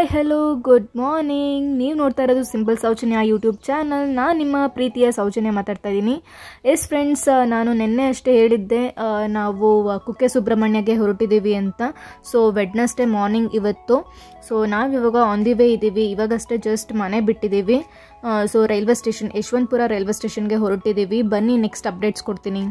hi hello good morning ನೀವು ನೋಡ್ತಾ ಇರೋದು ಸಿಂಪಲ್ ಸೌಜನ್ಯ ಯೂಟ್ಯೂಬ್ ಚಾನಲ್ ನಾನು ನಿಮ್ಮ ಪ್ರೀತಿಯ ಸೌಜನ್ಯ ಮಾತಾಡ್ತಾ ಇದ್ದೀನಿ ಎಸ್ ಫ್ರೆಂಡ್ಸ್ ನಾನು ನಿನ್ನೆ ಅಷ್ಟೇ ಹೇಳಿದ್ದೆ ಆ, ನಾವು ಆ, ಕುಕ್ಕೆ ಸುಬ್ರಹ್ಮಣ್ಯಗೆ ಹೊರಟಿದ್ದೀವಿ ಅಂತ ಸೊ ವೆಡ್ನಸ್ಡೇ ಮಾರ್ನಿಂಗ್ ಇವತ್ತು ಸೊ ನಾವು ಇವಾಗ ಆನ್ ದಿ ವೇ ಇದ್ದೀವಿ ಇವಾಗಷ್ಟೇ ಜಸ್ಟ್ ಮನೆ ಬಿಟ್ಟಿದ್ದೀವಿ so railway station Yeshwantpur railway ಸ್ಟೇಷನ್ಗೆ ಹೊರಟಿದ್ದೀವಿ ಬನ್ನಿ ನೆಕ್ಸ್ಟ್ ಅಪ್ಡೇಟ್ಸ್ ಕೊಡ್ತೀನಿ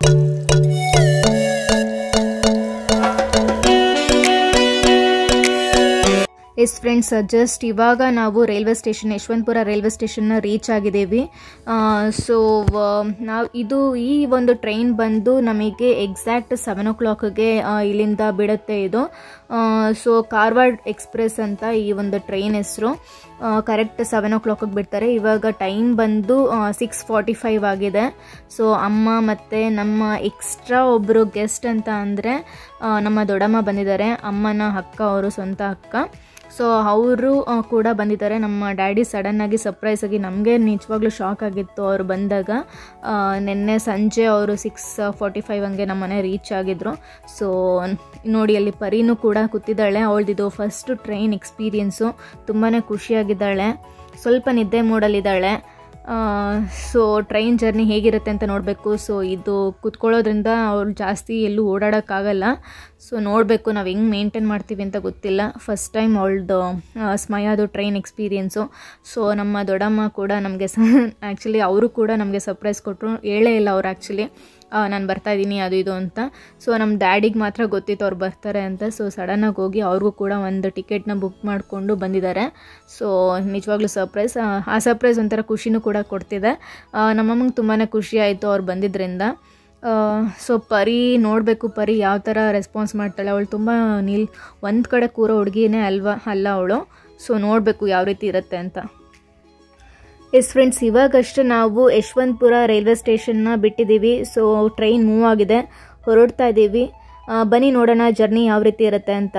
ಎಸ್ ಫ್ರೆಂಡ್ಸ್ ಜಸ್ಟ್ ಇವಾಗ ನಾವು ರೈಲ್ವೆ ಸ್ಟೇಷನ್ ಯಶವಂತಪುರ ರೈಲ್ವೆ ಸ್ಟೇಷನ್ನ ರೀಚ್ ಆಗಿದ್ದೀವಿ ಸೊ ನಾವು ಇದು ಈ ಒಂದು ಟ್ರೈನ್ ಬಂದು ನಮಗೆ ಎಕ್ಸಾಕ್ಟ್ ಸೆವೆನ್ ಓ ಕ್ಲಾಕ್ಗೆ ಇಲ್ಲಿಂದ ಬಿಡುತ್ತೆ ಇದು ಸೊ ಕಾರ್ವಾಡ್ ಎಕ್ಸ್ಪ್ರೆಸ್ ಅಂತ ಈ ಒಂದು ಟ್ರೈನ್ ಹೆಸರು ಕರೆಕ್ಟ್ ಸೆವೆನ್ ಓ ಕ್ಲಾಕಿಗೆ ಬಿಡ್ತಾರೆ ಇವಾಗ ಟೈಮ್ ಬಂದು ಸಿಕ್ಸ್ ಫಾರ್ಟಿ ಫೈವ್ ಆಗಿದೆ ಸೊ ಅಮ್ಮ ಮತ್ತು ನಮ್ಮ ಎಕ್ಸ್ಟ್ರಾ ಒಬ್ಬರು ಗೆಸ್ಟ್ ಅಂತ ಅಂದರೆ ನಮ್ಮ ದೊಡ್ಡಮ್ಮ ಬಂದಿದ್ದಾರೆ ಅಮ್ಮನ ಅಕ್ಕ ಅವರು ಸ್ವಂತ ಅಕ್ಕ ಸೊ ಅವರು ಕೂಡ ಬಂದಿದ್ದಾರೆ ನಮ್ಮ ಡ್ಯಾಡಿ ಸಡನ್ನಾಗಿ ಸರ್ಪ್ರೈಸ್ ಆಗಿ ನಮಗೆ ನಿಜವಾಗ್ಲೂ ಶಾಕ್ ಆಗಿತ್ತು ಅವ್ರು ಬಂದಾಗ ಆ, ನಿನ್ನೆ ಸಂಜೆ ಅವರು ಸಿಕ್ಸ್ ಫಾರ್ಟಿ ಫೈವ್ ಹಂಗೆ ನಮ್ಮ ಮನೆ ರೀಚ್ ಆಗಿದ್ರು ಸೊ ನೋಡಿ ಅಲ್ಲಿ ಪರಿನೂ ಕೂಡ ಕೂತಿದ್ದಾಳೆ ಅವಳದಿದು ಫಸ್ಟ್ ಟ್ರೈನ್ ಎಕ್ಸ್ಪೀರಿಯನ್ಸು ತುಂಬಾ ಖುಷಿಯಾಗಿದ್ದಾಳೆ ಸ್ವಲ್ಪ ನಿದ್ದೆ ಮೂಡಲಿದ್ದಾಳೆ ಸೊ ಟ್ರೈನ್ ಜರ್ನಿ ಹೇಗಿರುತ್ತೆ ಅಂತ ನೋಡಬೇಕು ಸೊ ಇದು ಕೂತ್ಕೊಳ್ಳೋದ್ರಿಂದ ಅವ್ರು ಜಾಸ್ತಿ ಎಲ್ಲೂ ಓಡಾಡೋಕ್ಕಾಗಲ್ಲ ಸೊ ನೋಡಬೇಕು ನಾವು ಹೆಂಗೆ ಮೇಂಟೈನ್ ಮಾಡ್ತೀವಿ ಅಂತ ಗೊತ್ತಿಲ್ಲ ಫಸ್ಟ್ ಟೈಮ್ ಅವಳದು ಸ್ಮಯಾದು ಟ್ರೈನ್ ಎಕ್ಸ್ಪೀರಿಯೆನ್ಸು ಸೊ ನಮ್ಮ ದೊಡ್ಡಮ್ಮ ಕೂಡ ನಮಗೆ ಸ ಆ್ಯಕ್ಚುಲಿ ಅವರು ಕೂಡ ನಮಗೆ ಸರ್ಪ್ರೈಸ್ ಕೊಟ್ಟರು ಹೇಳೇ ಇಲ್ಲ ಅವ್ರು ಆ್ಯಕ್ಚುಲಿ ನಾನು ಬರ್ತಾ ಇದ್ದೀನಿ ಅದು ಇದು ಅಂತ ಸೊ ನಮ್ಮ ಡ್ಯಾಡಿಗೆ ಮಾತ್ರ ಗೊತ್ತಿತ್ತು ಅವ್ರು ಬರ್ತಾರೆ ಅಂತ ಸೊ ಸಡನ್ನಾಗಿ ಹೋಗಿ ಅವ್ರಿಗೂ ಕೂಡ ಒಂದು ಟಿಕೆಟ್ನ ಬುಕ್ ಮಾಡಿಕೊಂಡು ಬಂದಿದ್ದಾರೆ ಸೊ ನಿಜವಾಗ್ಲೂ ಸರ್ಪ್ರೈಸ್ ಆ ಸರ್ಪ್ರೈಸ್ ಒಂಥರ ಖುಷಿನೂ ಕೂಡ ಕೊಡ್ತಿದೆ ಆ, ನಮ್ಮಮ್ಮಂಗೆ ತುಂಬಾ ಖುಷಿ ಆಯಿತು ಅವ್ರು ಬಂದಿದ್ದರಿಂದ ಸೊ ಪರಿ ನೋಡಬೇಕು ಪರಿ ಯಾವ ಥರ ರೆಸ್ಪಾನ್ಸ್ ಮಾಡ್ತಾಳೆ ಅವಳು ತುಂಬ ನಿಲ್ ಒಂದು ಕಡೆ ಕೂರೋ ಹುಡುಗಿನೇ ಅಲ್ವಾ ಅಲ್ಲ ಅವಳು ಸೊ ನೋಡಬೇಕು ಯಾವ ರೀತಿ ಇರುತ್ತೆ ಅಂತ ಎಸ್ ಫ್ರೆಂಡ್ಸ್ ಇವಾಗಷ್ಟು ನಾವು ಯಶವಂತಪುರ ರೈಲ್ವೆ ಸ್ಟೇಷನ್ನ ಬಿಟ್ಟಿದ್ದೀವಿ ಸೊ ಟ್ರೈನ್ ಮೂವ್ ಆಗಿದೆ ಹೊರಡ್ತಾ ಇದ್ದೀವಿ ಆ, ಬನ್ನಿ ನೋಡೋಣ ಜರ್ನಿ ಯಾವ ರೀತಿ ಇರುತ್ತೆ ಅಂತ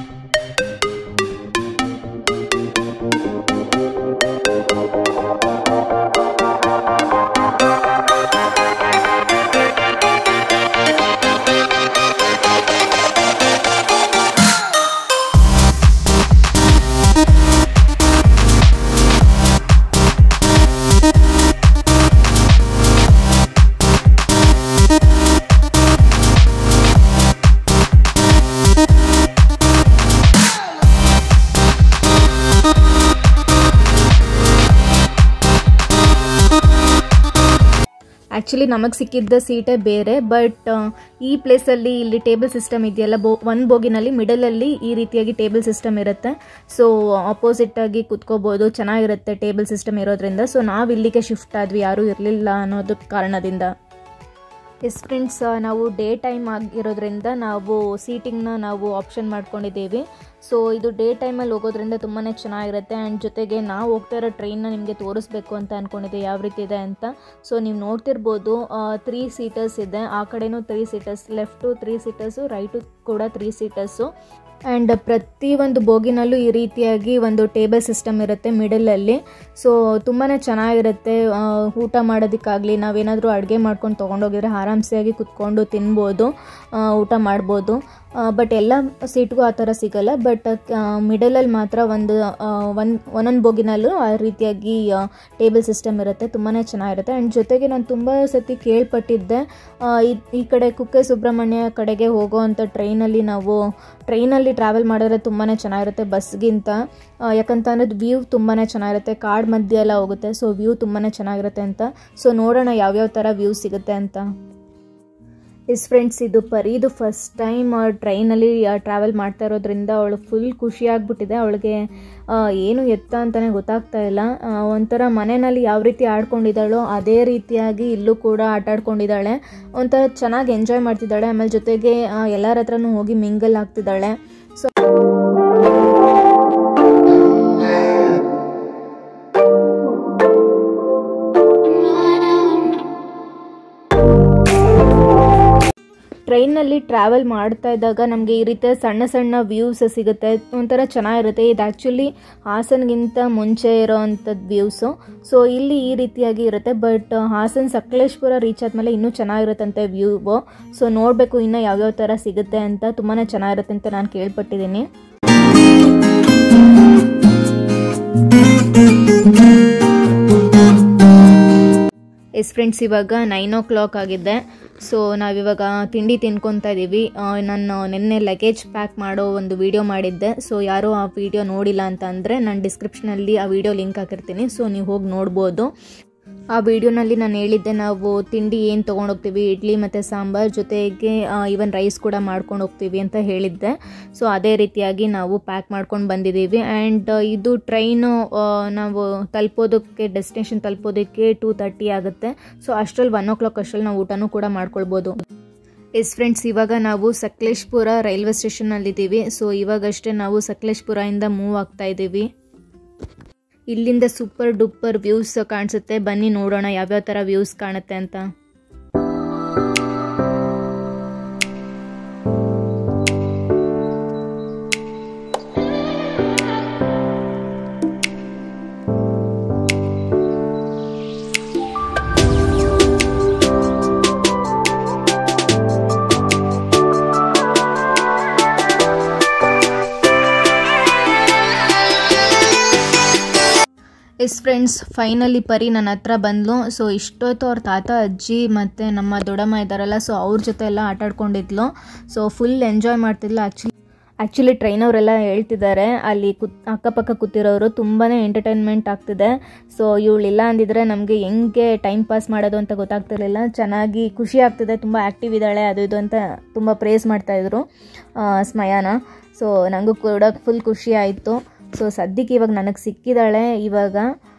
ಆ್ಯಕ್ಚುಲಿ ನಮಗೆ ಸಿಕ್ಕಿದ್ದ ಸೀಟೇ ಬೇರೆ ಬಟ್ ಈ ಪ್ಲೇಸಲ್ಲಿ ಇಲ್ಲಿ ಟೇಬಲ್ ಸಿಸ್ಟಮ್ ಇದೆಯಲ್ಲ ಬೋ ಒಂದು ಬೋಗಿನಲ್ಲಿ ಮಿಡಲಲ್ಲಿ ಈ ರೀತಿಯಾಗಿ ಟೇಬಲ್ ಸಿಸ್ಟಮ್ ಇರುತ್ತೆ ಸೊ ಆಪೋಸಿಟ್ಟಾಗಿ ಕುತ್ಕೋಬೋದು ಚೆನ್ನಾಗಿರುತ್ತೆ ಟೇಬಲ್ ಸಿಸ್ಟಮ್ ಇರೋದ್ರಿಂದ ಸೊ ನಾವು ಇಲ್ಲಿಗೆ ಶಿಫ್ಟ್ ಆದ್ವಿ ಯಾರೂ ಇರಲಿಲ್ಲ ಅನ್ನೋದು ಕಾರಣದಿಂದ ಎಸ್ ಫ್ರೆಂಡ್ಸ್ ನಾವು ಡೇ ಟೈಮ್ ಆಗಿರೋದ್ರಿಂದ ನಾವು ಸೀಟಿಂಗ್ನ ನಾವು ಆಪ್ಷನ್ ಮಾಡ್ಕೊಂಡಿದ್ದೀವಿ ಸೊ ಇದು ಡೇ ಟೈಮಲ್ಲಿ ಹೋಗೋದ್ರಿಂದ ತುಂಬಾ ಚೆನ್ನಾಗಿರುತ್ತೆ ಆ್ಯಂಡ್ ಜೊತೆಗೆ ನಾವು ಹೋಗ್ತಾ ಇರೋ ಟ್ರೈನ್ನ ನಿಮಗೆ ತೋರಿಸ್ಬೇಕು ಅಂತ ಅಂದ್ಕೊಂಡಿದ್ದೆ ಯಾವ ರೀತಿ ಇದೆ ಅಂತ ಸೊ ನೀವು ನೋಡ್ತಿರ್ಬೋದು ತ್ರೀ ಸೀಟರ್ಸ್ ಇದೆ ಆ ಕಡೆನೂ three seaters left three seaters right ಕೂಡ ತ್ರೀ ಸೀಟರ್ಸು ಆ್ಯಂಡ್ ಪ್ರತಿ ಒಂದು ಬೋಗಿನಲ್ಲೂ ಈ ರೀತಿಯಾಗಿ ಒಂದು ಟೇಬಲ್ ಸಿಸ್ಟಮ್ ಇರುತ್ತೆ ಮಿಡಲಲ್ಲಿ ಸೊ ತುಂಬಾ ಚೆನ್ನಾಗಿರುತ್ತೆ ಆ, ಊಟ ಮಾಡೋದಕ್ಕಾಗಲಿ ನಾವೇನಾದರೂ ಅಡುಗೆ ಮಾಡ್ಕೊಂಡು ತೊಗೊಂಡೋಗಿದ್ರೆ ಆರಾಮ್ಸೆಯಾಗಿ ಕುತ್ಕೊಂಡು ತಿನ್ಬೋದು ಆ, ಊಟ ಮಾಡ್ಬೋದು ಬಟ್ ಎಲ್ಲ ಸೀಟ್ಗೂ ಆ ಥರ ಸಿಗಲ್ಲ ಬಟ್ ಮಿಡಲಲ್ಲಿ ಮಾತ್ರ ಒಂದು ಒಂದು ಒಂದೊಂದು ಬೋಗಿನಲ್ಲೂ ಆ ರೀತಿಯಾಗಿ ಟೇಬಲ್ ಸಿಸ್ಟಮ್ ಇರುತ್ತೆ ತುಂಬಾ ಚೆನ್ನಾಗಿರುತ್ತೆ ಆ್ಯಂಡ್ ಜೊತೆಗೆ ನಾನು ತುಂಬ ಸತಿ ಕೇಳ್ಪಟ್ಟಿದ್ದೆ ಆ, ಈ- ಈ ಕಡೆ ಕುಕ್ಕೆ ಸುಬ್ರಹ್ಮಣ್ಯ ಕಡೆಗೆ ಹೋಗೋ ಅಂಥ ಟ್ರೈನಲ್ಲಿ ನಾವು ಟ್ರೈನಲ್ಲಿ ಟ್ರಾವೆಲ್ ಮಾಡಿದ್ರೆ ತುಂಬಾ ಚೆನ್ನಾಗಿರುತ್ತೆ ಬಸ್ಗಿಂತ ಆ, ಯಾಕಂತಂದ್ರೆ ವ್ಯೂ ತುಂಬಾ ಚೆನ್ನಾಗಿರುತ್ತೆ ಕಾಡ್ ಮಧ್ಯೆ ಎಲ್ಲ ಹೋಗುತ್ತೆ ಸೊ ವ್ಯೂ ತುಂಬಾ ಚೆನ್ನಾಗಿರುತ್ತೆ ಅಂತ ಸೊ ನೋಡೋಣ ಯಾವ್ಯಾವ ಥರ ವ್ಯೂ ಸಿಗುತ್ತೆ ಅಂತ ಎಸ್ ಫ್ರೆಂಡ್ಸ್ ಇದು ಪರಿದು ಫಸ್ಟ್ ಟೈಮ್ ಟ್ರೈನಲ್ಲಿ ಟ್ರಾವೆಲ್ ಮಾಡ್ತಾ ಇರೋದ್ರಿಂದ ಅವಳು ಫುಲ್ ಖುಷಿ ಆಗ್ಬಿಟ್ಟಿದೆ ಅವಳಿಗೆ ಏನು ಎತ್ತ ಅಂತಲೇ ಗೊತ್ತಾಗ್ತಾ ಇಲ್ಲ ಆ, ಒಂಥರ ಮನೆಯಲ್ಲಿ ಯಾವ ರೀತಿ ಆಡ್ಕೊಂಡಿದ್ದಾಳೋ ಅದೇ ರೀತಿಯಾಗಿ ಇಲ್ಲೂ ಕೂಡ ಆಟ ಆಡ್ಕೊಂಡಿದ್ದಾಳೆ ಒಂಥರ ಚೆನ್ನಾಗಿ ಎಂಜಾಯ್ ಮಾಡ್ತಿದ್ದಾಳೆ ಆಮೇಲೆ ಜೊತೆಗೆ ಆ, ಎಲ್ಲರ ಹತ್ರನೂ ಹೋಗಿ ಮಿಂಗಲ್ ಆಗ್ತಿದ್ದಾಳೆ ಸೊ ಟ್ರೈನಲ್ಲಿ ಟ್ರಾವೆಲ್ ಮಾಡ್ತಾ ಇದ್ದಾಗ ನಮಗೆ ಈ ರೀತಿಯ ಸಣ್ಣ ಸಣ್ಣ ವ್ಯೂಸ್ ಸಿಗುತ್ತೆ ಒಂಥರ ಚೆನ್ನಾಗಿರುತ್ತೆ ಇದು ಆ್ಯಕ್ಚುಲಿ ಹಾಸನ್ಗಿಂತ ಮುಂಚೆ ಇರೋವಂಥದ್ದು ವ್ಯೂಸು ಸೊ ಇಲ್ಲಿ ಈ ರೀತಿಯಾಗಿ ಇರುತ್ತೆ ಬಟ್ ಹಾಸನ್ ಸಕಲೇಶ್ಪುರ ರೀಚ್ ಆದಮೇಲೆ ಇನ್ನೂ ಚೆನ್ನಾಗಿರುತ್ತಂತೆ ವ್ಯೂವು ಸೊ ನೋಡಬೇಕು ಇನ್ನೂ ಯಾವ್ಯಾವ ಥರ ಸಿಗುತ್ತೆ ಅಂತ ತುಂಬಾ ಚೆನ್ನಾಗಿರುತ್ತೆ ಅಂತ ನಾನು ಕೇಳ್ಪಟ್ಟಿದ್ದೀನಿ ಎಸ್ ಫ್ರೆಂಡ್ಸ್ ಇವಾಗ ನೈನ್ ಓ ಕ್ಲಾಕ್ ಆಗಿದೆ ಸೊ ನಾವಿವಾಗ ತಿಂಡಿ ತಿನ್ಕೊತಾ ಇದ್ದೀವಿ ಆ, ನಾನು ನಿನ್ನೆ ಲಗೇಜ್ ಪ್ಯಾಕ್ ಮಾಡೋ ಒಂದು ವಿಡಿಯೋ ಮಾಡಿದ್ದೆ ಸೊ ಯಾರೂ ಆ ವಿಡಿಯೋ ನೋಡಿಲ್ಲ ಅಂತ ಅಂದರೆ ನಾನು ಡಿಸ್ಕ್ರಿಪ್ಷನಲ್ಲಿ ಆ ವಿಡಿಯೋ ಲಿಂಕ್ ಹಾಕಿರ್ತೀನಿ ಸೊ ನೀವು ಹೋಗಿ ನೋಡ್ಬೋದು ಆ ವಿಡಿಯೋನಲ್ಲಿ ನಾನು ಹೇಳಿದ್ದೆ ನಾವು ತಿಂಡಿ ಏನು ತೊಗೊಂಡೋಗ್ತೀವಿ ಇಡ್ಲಿ ಮತ್ತು ಸಾಂಬಾರ್ ಜೊತೆಗೆ ಈವನ್ ರೈಸ್ ಕೂಡ ಮಾಡ್ಕೊಂಡು ಹೋಗ್ತೀವಿ ಅಂತ ಹೇಳಿದ್ದೆ ಸೊ ಅದೇ ರೀತಿಯಾಗಿ ನಾವು ಪ್ಯಾಕ್ ಮಾಡ್ಕೊಂಡು ಬಂದಿದ್ದೀವಿ ಆ್ಯಂಡ್ ಇದು ಟ್ರೈನು ನಾವು ತಲುಪೋದಕ್ಕೆ ಡೆಸ್ಟಿನೇಷನ್ ತಲುಪೋದಕ್ಕೆ ಟೂ ತರ್ಟಿ ಆಗುತ್ತೆ ಸೊ ಅಷ್ಟರಲ್ಲಿ ಒನ್ ಓ ಕ್ಲಾಕ್ ಅಷ್ಟರಲ್ಲಿ ನಾವು ಊಟನೂ ಕೂಡ ಮಾಡ್ಕೊಳ್ಬೋದು ಎಸ್ ಫ್ರೆಂಡ್ಸ್ ಇವಾಗ ನಾವು ಸಕಲೇಶ್ಪುರ ರೈಲ್ವೆ ಸ್ಟೇಷನ್ನಲ್ಲಿದ್ದೀವಿ ಸೊ ಇವಾಗಷ್ಟೇ ನಾವು ಸಕಲೇಶ್ಪುರದಿಂದ ಮೂವ್ ಆಗ್ತಾ ಇದ್ದೀವಿ ಇಲ್ಲಿಂದ ಸೂಪರ್ ಡೂಪರ್ ವ್ಯೂಸ್ ಕಾಣಿಸುತ್ತೆ ಬನ್ನಿ ನೋಡೋಣ ಯಾವ್ಯಾವ ಥರ ವ್ಯೂಸ್ ಕಾಣುತ್ತೆ ಅಂತ ಎಸ್ ಫ್ರೆಂಡ್ಸ್ ಫೈನಲಿ ಪರಿ ನನ್ನ ಹತ್ರ ಬಂದ್ಲು ಸೊ ಇಷ್ಟೊತ್ತು ಅವ್ರ ತಾತ ಅಜ್ಜಿ ಮತ್ತು ನಮ್ಮ ದೊಡ್ಡಮ್ಮ ಇದ್ದಾರಲ್ಲ ಸೊ ಅವ್ರ ಜೊತೆ ಎಲ್ಲ ಆಟ ಆಡ್ಕೊಂಡಿದ್ಲು ಸೊ ಫುಲ್ ಎಂಜಾಯ್ ಮಾಡ್ತಿದ್ಲು ಆ್ಯಕ್ಚುಲಿ ಆ್ಯಕ್ಚುಲಿ ಟ್ರೈನವರೆಲ್ಲ ಹೇಳ್ತಿದ್ದಾರೆ ಅಲ್ಲಿ ಕುತ್ ಅಕ್ಕಪಕ್ಕ ಕೂತಿರೋರು ತುಂಬಾ ಎಂಟರ್ಟೈನ್ಮೆಂಟ್ ಆಗ್ತಿದೆ ಸೊ ಇವಳಿಲ್ಲ ಅಂದಿದ್ರೆ ನಮಗೆ ಹೆಂಗೆ ಟೈಮ್ ಪಾಸ್ ಮಾಡೋದು ಅಂತ ಗೊತ್ತಾಗ್ತಿರ್ಲಿಲ್ಲ ಚೆನ್ನಾಗಿ ಖುಷಿ ಆಗ್ತಿದೆ ತುಂಬ ಆ್ಯಕ್ಟಿವ್ ಇದ್ದಾಳೆ ಅದು ಇದು ಅಂತ ತುಂಬ ಪ್ರೇಸ್ ಮಾಡ್ತಾಯಿದ್ರು ಸ್ಮಯಾನ ಸೊ ನನಗೂ ಕೂಡ ಫುಲ್ ಖುಷಿ ಆಯಿತು ಸೊ ಸದ್ಯಕ್ಕೆ ಇವಾಗ ನನಗೆ ಸಿಕ್ಕಿದ್ದಾಳೆ ಇವಾಗ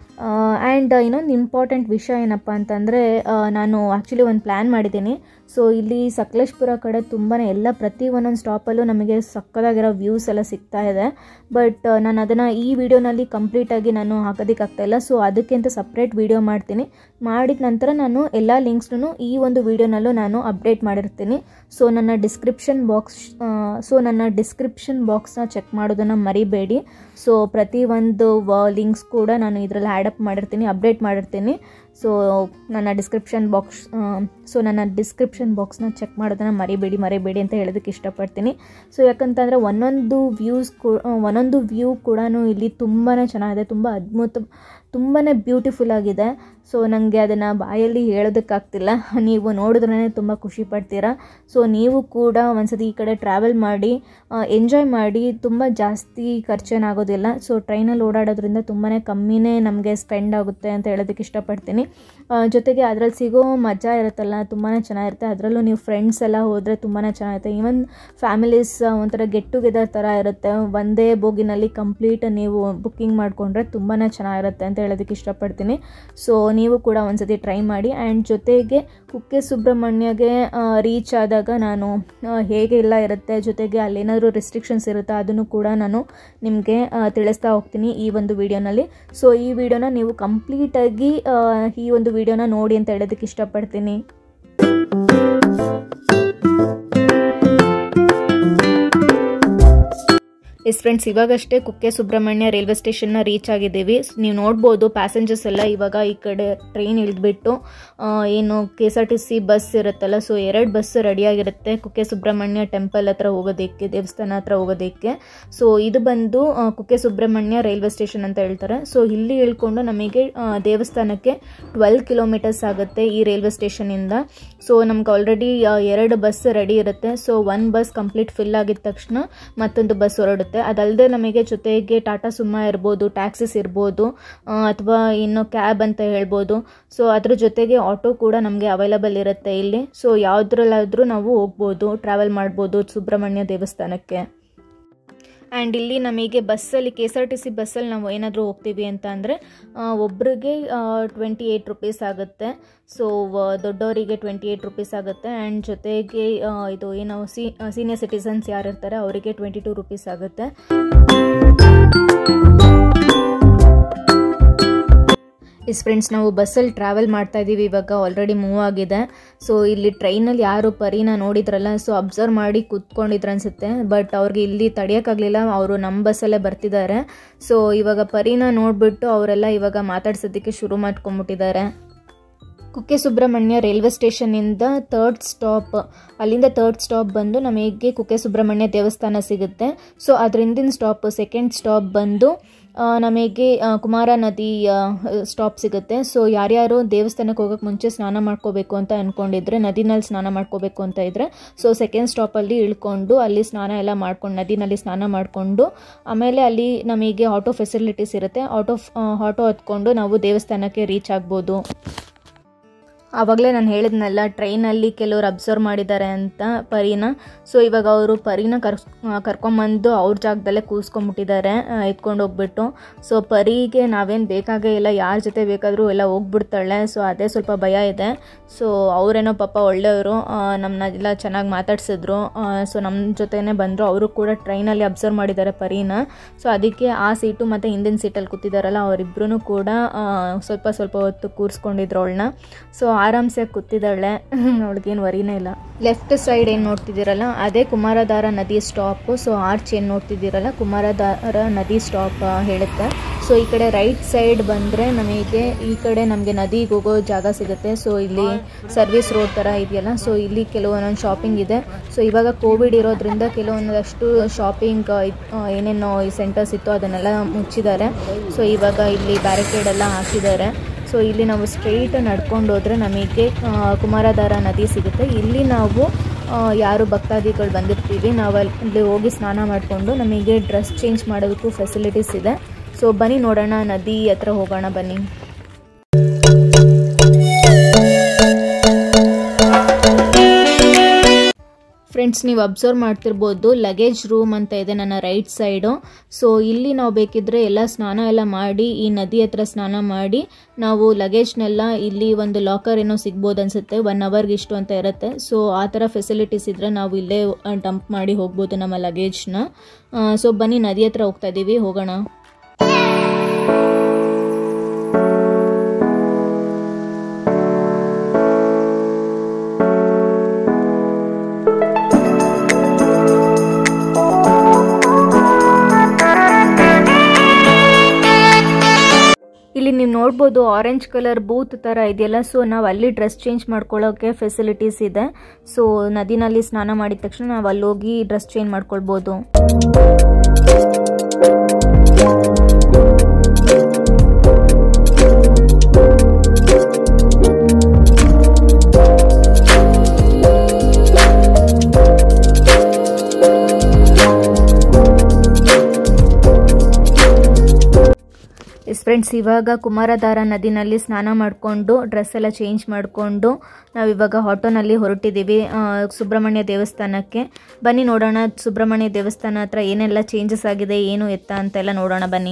ಆ್ಯಂಡ್ ಇನ್ನೊಂದು ಇಂಪಾರ್ಟೆಂಟ್ ವಿಷಯ ಏನಪ್ಪ ಅಂತಂದರೆ ನಾನು ಆ್ಯಕ್ಚುಲಿ ಒಂದು ಪ್ಲ್ಯಾನ್ ಮಾಡಿದ್ದೀನಿ ಸೊ ಇಲ್ಲಿ ಸಕಲೇಶ್ಪುರ ಕಡೆ ತುಂಬಾ ಎಲ್ಲ ಪ್ರತಿ ಒಂದೊಂದು ಸ್ಟಾಪಲ್ಲೂ ನಮಗೆ ಸಕ್ಕದಾಗಿರೋ ವ್ಯೂಸ್ ಎಲ್ಲ ಸಿಗ್ತಾ ಇದೆ ಬಟ್ ನಾನು ಅದನ್ನು ಈ ವಿಡಿಯೋನಲ್ಲಿ ಕಂಪ್ಲೀಟಾಗಿ ನಾನು ಹಾಕೋದಕ್ಕೆ ಆಗ್ತಾಯಿಲ್ಲ ಸೊ ಅದಕ್ಕೆ ಅಂತ ಸಪ್ರೇಟ್ ವಿಡಿಯೋ ಮಾಡ್ತೀನಿ ಮಾಡಿದ ನಂತರ ನಾನು ಎಲ್ಲ ಲಿಂಕ್ಸ್ನು ಈ ಒಂದು ವಿಡಿಯೋನಲ್ಲೂ ನಾನು ಅಪ್ಡೇಟ್ ಮಾಡಿರ್ತೀನಿ ಸೊ ನನ್ನ ಡಿಸ್ಕ್ರಿಪ್ಷನ್ ಬಾಕ್ಸ್ ಸೊ ನನ್ನ ಡಿಸ್ಕ್ರಿಪ್ಷನ್ ಬಾಕ್ಸ್ನ ಚೆಕ್ ಮಾಡೋದನ್ನು ಮರಿಬೇಡಿ ಸೊ ಪ್ರತಿ ಒಂದು ಲಿಂಕ್ಸ್ ಕೂಡ ನಾನು ಇದರಲ್ಲಿ ಆ್ಯಡಪ್ ಮಾಡಿರ್ತೀನಿ ಅಪ್ಡೇಟ್ ಮಾಡಿರ್ತೀನಿ ಸೊ ನನ್ನ ಡಿಸ್ಕ್ರಿಪ್ಷನ್ ಬಾಕ್ಸ್ ಸೊ ನನ್ನ ಡಿಸ್ಕ್ರಿಪ್ಷನ್ ಬಾಕ್ಸ್ನ ಚೆಕ್ ಮಾಡೋದನ್ನು ಮರಿಬೇಡಿ ಮರಿಬೇಡಿ ಅಂತ ಹೇಳೋದಕ್ಕೆ ಇಷ್ಟಪಡ್ತೀನಿ ಸೊ ಯಾಕಂತಂದರೆ ಒಂದೊಂದು ವ್ಯೂಸ್ ಕೂ ಒಂದೊಂದು ವ್ಯೂ ಕೂಡ ಇಲ್ಲಿ ತುಂಬಾ ಚೆನ್ನಾಗಿದೆ ತುಂಬ ಅದ್ಭುತ ತುಂಬಾ ಬ್ಯೂಟಿಫುಲ್ ಆಗಿದೆ ಸೊ ನನಗೆ ಅದನ್ನು ಬಾಯಲ್ಲಿ ಹೇಳೋದಕ್ಕಾಗ್ತಿಲ್ಲ ನೀವು ನೋಡಿದ್ರೇ ತುಂಬ ಖುಷಿ ಪಡ್ತೀರಾ ಸೊ ನೀವು ಕೂಡ ಒಂದ್ಸತಿ ಈ ಕಡೆ ಟ್ರಾವೆಲ್ ಮಾಡಿ ಎಂಜಾಯ್ ಮಾಡಿ ತುಂಬ ಜಾಸ್ತಿ ಖರ್ಚೇನಾಗೋದಿಲ್ಲ ಸೊ ಟ್ರೈನಲ್ಲಿ ಓಡಾಡೋದ್ರಿಂದ ತುಂಬಾ ಕಮ್ಮಿನೇ ನಮಗೆ ಸ್ಪೆಂಡ್ ಆಗುತ್ತೆ ಅಂತ ಹೇಳೋದಕ್ಕೆ ಇಷ್ಟಪಡ್ತೀನಿ ಆ, ಜೊತೆಗೆ ಅದರಲ್ಲಿ ಸಿಗೋ ಮಜಾ ಇರುತ್ತಲ್ಲ ತುಂಬಾ ಚೆನ್ನಾಗಿರುತ್ತೆ ಅದರಲ್ಲೂ ನೀವು ಫ್ರೆಂಡ್ಸ್ ಎಲ್ಲ ಹೋದರೆ ತುಂಬಾ ಚೆನ್ನಾಗಿರುತ್ತೆ ಈವನ್ ಫ್ಯಾಮಿಲೀಸ್ ಒಂಥರ ಗೆಟ್ ಟುಗೆದರ್ ಥರ ಇರುತ್ತೆ ಒಂದೇ ಬೋಗಿನಲ್ಲಿ ಕಂಪ್ಲೀಟ್ ನೀವು ಬುಕ್ಕಿಂಗ್ ಮಾಡಿಕೊಂಡ್ರೆ ತುಂಬಾ ಚೆನ್ನಾಗಿರುತ್ತೆ ಅಂತ ಹೇಳೋದಕ್ಕೆ ಇಷ್ಟಪಡ್ತೀನಿ ಸೊ ನೀವು ಕೂಡ ಒಂದ್ಸತಿ ಟ್ರೈ ಮಾಡಿ ಆ್ಯಂಡ್ ಜೊತೆಗೆ ಕುಕ್ಕೆ ಸುಬ್ರಹ್ಮಣ್ಯಗೆ ರೀಚ್ ಆದಾಗ ನಾನು ಆ, ಹೇಗೆ ಎಲ್ಲ ಇರುತ್ತೆ ಜೊತೆಗೆ ಅಲ್ಲೇನಾದರೂ ರೆಸ್ಟ್ರಿಕ್ಷನ್ಸ್ ಇರುತ್ತಾ ಅದನ್ನು ಕೂಡ ನಾನು ನಿಮಗೆ ತಿಳಿಸ್ತಾ ಹೋಗ್ತೀನಿ ಈ ಒಂದು ವಿಡಿಯೋನಲ್ಲಿ ಸೊ ಈ ವಿಡಿಯೋನ ನೀವು ಕಂಪ್ಲೀಟಾಗಿ ಈ ಒಂದು ವಿಡಿಯೋನ ನೋಡಿ ಅಂತ ಹೇಳೋದಕ್ಕೆ ಇಷ್ಟಪಡ್ತೀನಿ ಎಸ್ ಫ್ರೆಂಡ್ಸ್ ಇವಾಗಷ್ಟೇ ಕುಕ್ಕೆ ಸುಬ್ರಹ್ಮಣ್ಯ ರೈಲ್ವೆ ಸ್ಟೇಷನ್ನ ರೀಚ್ ಆಗಿದ್ದೀವಿ ನೀವು ನೋಡ್ಬೋದು ಪ್ಯಾಸೆಂಜರ್ಸ್ ಎಲ್ಲ ಇವಾಗ ಈ ಕಡೆ ಟ್ರೈನ್ ಇಳಿದ್ಬಿಟ್ಟು ಆ, ಏನು K S R T C bus ಇರುತ್ತಲ್ಲ ಸೊ ಎರಡು ಬಸ್ ರೆಡಿಯಾಗಿರುತ್ತೆ ಕುಕ್ಕೆ ಸುಬ್ರಹ್ಮಣ್ಯ ಟೆಂಪಲ್ ಹತ್ರ ಹೋಗೋದಕ್ಕೆ ದೇವಸ್ಥಾನ ಹತ್ರ ಹೋಗೋದಕ್ಕೆ ಸೊ ಇದು ಬಂದು ಆ, ಕುಕ್ಕೆ ಸುಬ್ರಹ್ಮಣ್ಯ ರೈಲ್ವೆ ಸ್ಟೇಷನ್ ಅಂತ ಹೇಳ್ತಾರೆ ಸೊ ಇಲ್ಲಿ ಇಳ್ಕೊಂಡು ನಮಗೆ ಆ, ದೇವಸ್ಥಾನಕ್ಕೆ ಟ್ವೆಲ್ ಕಿಲೋಮೀಟರ್ಸ್ ಆಗುತ್ತೆ ಈ ರೈಲ್ವೆ ಸ್ಟೇಷನಿಂದ ಸೊ ನಮ್ಗೆ ಆಲ್ರೆಡಿ ಎರಡು ಬಸ್ ರೆಡಿ ಇರುತ್ತೆ so one bus complete fill ಆಗಿದ ತಕ್ಷಣ ಮತ್ತೊಂದು ಬಸ್ ಹೊರಡುತ್ತೆ ಅದಲ್ಲದೆ ನಮಗೆ ಜೊತೆಗೆ ಟಾಟಾ ಸುಮ್ಮ ಇರ್ಬೋದು ಟ್ಯಾಕ್ಸಿಸ್ ಇರ್ಬೋದು ಅಥವಾ ಇನ್ನು ಕ್ಯಾಬ್ ಅಂತ ಹೇಳ್ಬೋದು ಸೊ ಅದ್ರ ಜೊತೆಗೆ ಆಟೋ ಕೂಡ ನಮಗೆ ಅವೈಲಬಲ್ ಇರುತ್ತೆ ಇಲ್ಲಿ ಸೊ ಯಾವುದ್ರಲ್ಲಾದರೂ ನಾವು ಹೋಗ್ಬೋದು ಟ್ರಾವೆಲ್ ಮಾಡ್ಬೋದು ಸುಬ್ರಹ್ಮಣ್ಯ ದೇವಸ್ಥಾನಕ್ಕೆ ಆ್ಯಂಡ್ ಇಲ್ಲಿ ನಮಗೆ ಬಸ್ಸಲ್ಲಿ K S R T C ಬಸ್ಸಲ್ಲಿ ನಾವು ಏನಾದರೂ ಹೋಗ್ತೀವಿ ಅಂತ ಅಂದರೆ ಒಬ್ರಿಗೆ ಟ್ವೆಂಟಿ ಏಯ್ಟ್ ರುಪೀಸ್ ಆಗುತ್ತೆ ಸೊ ದೊಡ್ಡವರಿಗೆ ಟ್ವೆಂಟಿ ಏಯ್ಟ್ ರುಪೀಸ್ ಆಗುತ್ತೆ ಆ್ಯಂಡ್ ಜೊತೆಗೆ ಆ, ಇದು ಏನು ಸಿ ಸೀನಿಯರ್ ಸಿಟಿಸನ್ಸ್ ಯಾರು ಇರ್ತಾರೆ ಅವರಿಗೆ ಟ್ವೆಂಟಿ ಟೂ ರುಪೀಸ್ ಆಗುತ್ತೆ ಎಸ್ ಫ್ರೆಂಡ್ಸ್ ನಾವು ಬಸ್ಸಲ್ಲಿ ಟ್ರಾವೆಲ್ ಮಾಡ್ತಾ ಇದ್ದೀವಿ ಇವಾಗ ಆಲ್ರೆಡಿ ಮೂವ್ ಆಗಿದೆ ಸೊ ಇಲ್ಲಿ ಟ್ರೈನಲ್ಲಿ ಯಾರು ಪರಿನ ನೋಡಿದ್ರಲ್ಲ ಸೊ ಅಬ್ಸರ್ವ್ ಮಾಡಿ ಕೂತ್ಕೊಂಡಿದ್ರು ಅನ್ಸುತ್ತೆ ಬಟ್ ಅವ್ರಿಗೆ ಇಲ್ಲಿ ತಡೆಯೋಕ್ಕಾಗಲಿಲ್ಲ ಅವರು ನಮ್ಮ ಬಸ್ಸಲ್ಲೇ ಬರ್ತಿದ್ದಾರೆ ಸೊ ಇವಾಗ ಪರಿನ ನೋಡಿಬಿಟ್ಟು ಅವರೆಲ್ಲ ಇವಾಗ ಮಾತಾಡ್ಸೋದಕ್ಕೆ ಶುರು ಮಾಡ್ಕೊಂಬಿಟ್ಟಿದ್ದಾರೆ ಕುಕ್ಕೆ ಸುಬ್ರಹ್ಮಣ್ಯ ರೈಲ್ವೆ ಸ್ಟೇಷನ್ನಿಂದ ಥರ್ಡ್ ಸ್ಟಾಪ್ ಅಲ್ಲಿಂದ ಥರ್ಡ್ ಸ್ಟಾಪ್ ಬಂದು ನಮಗೆ ಕುಕ್ಕೆ ಸುಬ್ರಹ್ಮಣ್ಯ ದೇವಸ್ಥಾನ ಸಿಗುತ್ತೆ ಸೊ ಅದ್ರ ಹಿಂದಿನ ಸ್ಟಾಪ್ ಸೆಕೆಂಡ್ ಸ್ಟಾಪ್ ಬಂದು ಆ, ನಮಗೆ ಆ, ಕುಮಾರ ನದಿ ಸ್ಟಾಪ್ ಸಿಗುತ್ತೆ ಸೊ ಯಾರ್ಯಾರು ದೇವಸ್ಥಾನಕ್ಕೆ ಹೋಗೋಕ್ಕೆ ಮುಂಚೆ ಸ್ನಾನ ಮಾಡ್ಕೋಬೇಕು ಅಂತ ಅಂದ್ಕೊಂಡಿದ್ರೆ ನದಿನಲ್ಲಿ ಸ್ನಾನ ಮಾಡ್ಕೋಬೇಕು ಅಂತ ಇದ್ದರೆ ಸೊ ಸೆಕೆಂಡ್ ಸ್ಟಾಪಲ್ಲಿ ಇಳ್ಕೊಂಡು ಅಲ್ಲಿ ಸ್ನಾನ ಎಲ್ಲ ಮಾಡ್ಕೊಂಡು ನದಿನಲ್ಲಿ ಸ್ನಾನ ಮಾಡಿಕೊಂಡು ಆಮೇಲೆ ಅಲ್ಲಿ ನಮಗೆ ಆಟೋ ಫೆಸಿಲಿಟೀಸ್ ಇರುತ್ತೆ ಆಟೋ ಆಟೋ ಹತ್ಕೊಂಡು ನಾವು ದೇವಸ್ಥಾನಕ್ಕೆ ರೀಚ್ ಆಗ್ಬೋದು ಆವಾಗಲೇ ನಾನು ಹೇಳಿದ್ನಲ್ಲ ಟ್ರೈನಲ್ಲಿ ಕೆಲವರು ಅಬ್ಸರ್ವ್ ಮಾಡಿದ್ದಾರೆ ಅಂತ ಪರಿನ ಸೊ ಇವಾಗ ಅವರು ಪರಿನ ಕರ್ ಕರ್ಕೊಂಬಂದು ಅವ್ರ ಜಾಗದಲ್ಲೇ ಕೂರಿಸ್ಕೊಂಬಿಟ್ಟಿದ್ದಾರೆ ಎತ್ಕೊಂಡು ಹೋಗ್ಬಿಟ್ಟು ಸೊ ಪರಿಗೆ ನಾವೇನು ಬೇಕಾಗೇ ಇಲ್ಲ ಯಾರ ಜೊತೆ ಬೇಕಾದರೂ ಎಲ್ಲ ಹೋಗ್ಬಿಡ್ತಾಳೆ ಸೊ ಅದೇ ಸ್ವಲ್ಪ ಭಯ ಇದೆ ಸೊ ಅವರೇನೋ ಪಾಪ ಒಳ್ಳೆಯವರು ನಮ್ಮನ್ನ ಎಲ್ಲ ಚೆನ್ನಾಗಿ ಮಾತಾಡ್ಸಿದ್ರು ಸೊ ನಮ್ಮ ಜೊತೆನೇ ಬಂದರು ಅವರು ಕೂಡ ಟ್ರೈನಲ್ಲಿ ಅಬ್ಸರ್ವ್ ಮಾಡಿದ್ದಾರೆ ಪರಿನ ಸೊ ಅದಕ್ಕೆ ಆ ಸೀಟು ಮತ್ತು ಹಿಂದಿನ ಸೀಟಲ್ಲಿ ಕೂತಿದ್ದಾರಲ್ಲ ಅವರಿಬ್ಬರೂ ಕೂಡ ಆ, ಸ್ವಲ್ಪ ಸ್ವಲ್ಪ ಹೊತ್ತು ಕೂರಿಸ್ಕೊಂಡಿದ್ರು ಅವಳನ್ನ ಸೊ ಆರಾಮ್ಸೆ ಕೂತಿದ್ದಾಳೆ ಅವಳಿಗೇನು ವರಿನೇ ಇಲ್ಲ ಲೆಫ್ಟ್ ಸೈಡ್ ಏನು ನೋಡ್ತಿದ್ದೀರಲ್ಲ ಅದೇ ಕುಮಾರಧಾರ ನದಿ ಸ್ಟಾಪು ಸೊ ಆರ್ಚ್ ಏನು ನೋಡ್ತಿದ್ದೀರಲ್ಲ ಕುಮಾರಧಾರ ನದಿ ಸ್ಟಾಪ್ ಹೇಳುತ್ತೆ ಸೊ ಈ ಕಡೆ ರೈಟ್ ಸೈಡ್ ಬಂದರೆ ನಮಗೆ ಈ ಕಡೆ ನಮಗೆ ನದಿಗೆ ಹೋಗೋ ಜಾಗ ಸಿಗುತ್ತೆ ಸೊ ಇಲ್ಲಿ ಸರ್ವಿಸ್ ರೋಡ್ ಥರ ಇದೆಯಲ್ಲ ಸೊ ಇಲ್ಲಿ ಕೆಲವೊಂದೊಂದು ಶಾಪಿಂಗ್ ಇದೆ ಸೊ ಇವಾಗ ಕೋವಿಡ್ ಇರೋದ್ರಿಂದ ಕೆಲವೊಂದಷ್ಟು ಶಾಪಿಂಗ್ ಏನೇನೋ ಈ ಸೆಂಟರ್ಸ್ ಇತ್ತು ಅದನ್ನೆಲ್ಲ ಮುಚ್ಚಿದ್ದಾರೆ ಸೊ ಇವಾಗ ಇಲ್ಲಿ ಬ್ಯಾರಿಕೇಡ್ ಎಲ್ಲ ಹಾಕಿದ್ದಾರೆ ಸೊ ಇಲ್ಲಿ ನಾವು ಸ್ಟ್ರೈಟ್ ನಡ್ಕೊಂಡು ಹೋದರೆ ನಮಗೆ ಆ, ಕುಮಾರಧಾರ ನದಿ ಸಿಗುತ್ತೆ ಇಲ್ಲಿ ನಾವು ಆ, ಯಾರು ಭಕ್ತಾದಿಗಳು ಬಂದಿರ್ತೀವಿ ನಾವು ಅಲ್ಲಿ ಹೋಗಿ ಸ್ನಾನ ಮಾಡಿಕೊಂಡು ನಮಗೆ ಡ್ರೆಸ್ ಚೇಂಜ್ ಮಾಡೋದಕ್ಕೂ ಫೆಸಿಲಿಟೀಸ್ ಇದೆ ಸೊ ಬನ್ನಿ ನೋಡೋಣ ನದಿ ಹತ್ರ ಹೋಗೋಣ ಬನ್ನಿ ಫ್ರೆಂಡ್ಸ್ ನೀವು ಅಬ್ಸರ್ವ್ ಮಾಡ್ತಿರ್ಬೋದು ಲಗೇಜ್ ರೂಮ್ ಅಂತ ಇದೆ ನನ್ನ ರೈಟ್ ಸೈಡು ಸೊ ಇಲ್ಲಿ ನಾವು ಬೇಕಿದ್ರೆ ಎಲ್ಲ ಸ್ನಾನ ಎಲ್ಲ ಮಾಡಿ ಈ ನದಿ ಹತ್ರ ಸ್ನಾನ ಮಾಡಿ ನಾವು ಲಗೇಜ್ನೆಲ್ಲ ಇಲ್ಲಿ ಒಂದು ಲಾಕರ್ ಏನೋ ಸಿಗ್ಬೋದು ಅನ್ಸುತ್ತೆ ಒನ್ ಅವರ್ಗೆ ಇಷ್ಟು ಅಂತ ಇರುತ್ತೆ ಸೊ ಆ ಥರ ಫೆಸಿಲಿಟೀಸ್ ಇದ್ದರೆ ನಾವು ಇಲ್ಲೇ ಡಂಪ್ ಮಾಡಿ ಹೋಗ್ಬೋದು ನಮ್ಮ ಲಗೇಜ್ನ ಸೊ ಬನ್ನಿ ನದಿ ಹತ್ರ ಹೋಗ್ತಾ ಇದ್ದೀವಿ ಹೋಗೋಣ ಇಲ್ಲಿ ನೀವು ನೋಡ್ಬೋದು ಆರೆಂಜ್ ಕಲರ್ ಬೂತ್ ಥರ ಇದೆಯಲ್ಲ ಸೊ ನಾವು ಅಲ್ಲಿ ಡ್ರೆಸ್ ಚೇಂಜ್ ಮಾಡ್ಕೊಳ್ಳೋಕ್ಕೆ ಫೆಸಿಲಿಟೀಸ್ ಇದೆ ಸೊ ನದಿನಲ್ಲಿ ಸ್ನಾನ ಮಾಡಿದ ತಕ್ಷಣ ನಾವು ಅಲ್ಲಿ ಹೋಗಿ ಡ್ರೆಸ್ ಚೇಂಜ್ ಮಾಡ್ಕೊಳ್ಬೋದು ಎಸ್ ಫ್ರೆಂಡ್ಸ್ ಇವಾಗ ಕುಮಾರಧಾರ ನದಿನಲ್ಲಿ ಸ್ನಾನ ಮಾಡಿಕೊಂಡು ಡ್ರೆಸ್ ಎಲ್ಲ ಚೇಂಜ್ ಮಾಡಿಕೊಂಡು ನಾವಿವಾಗ ಆಟೋನಲ್ಲಿ ಹೊರಟಿದ್ದೀವಿ ಆ, ಸುಬ್ರಹ್ಮಣ್ಯ ದೇವಸ್ಥಾನಕ್ಕೆ ಬನ್ನಿ ನೋಡೋಣ ಸುಬ್ರಹ್ಮಣ್ಯ ದೇವಸ್ಥಾನ ಹತ್ರ ಏನೆಲ್ಲ ಚೇಂಜಸ್ ಆಗಿದೆ ಏನು ಎತ್ತ ಅಂತೆಲ್ಲ ನೋಡೋಣ ಬನ್ನಿ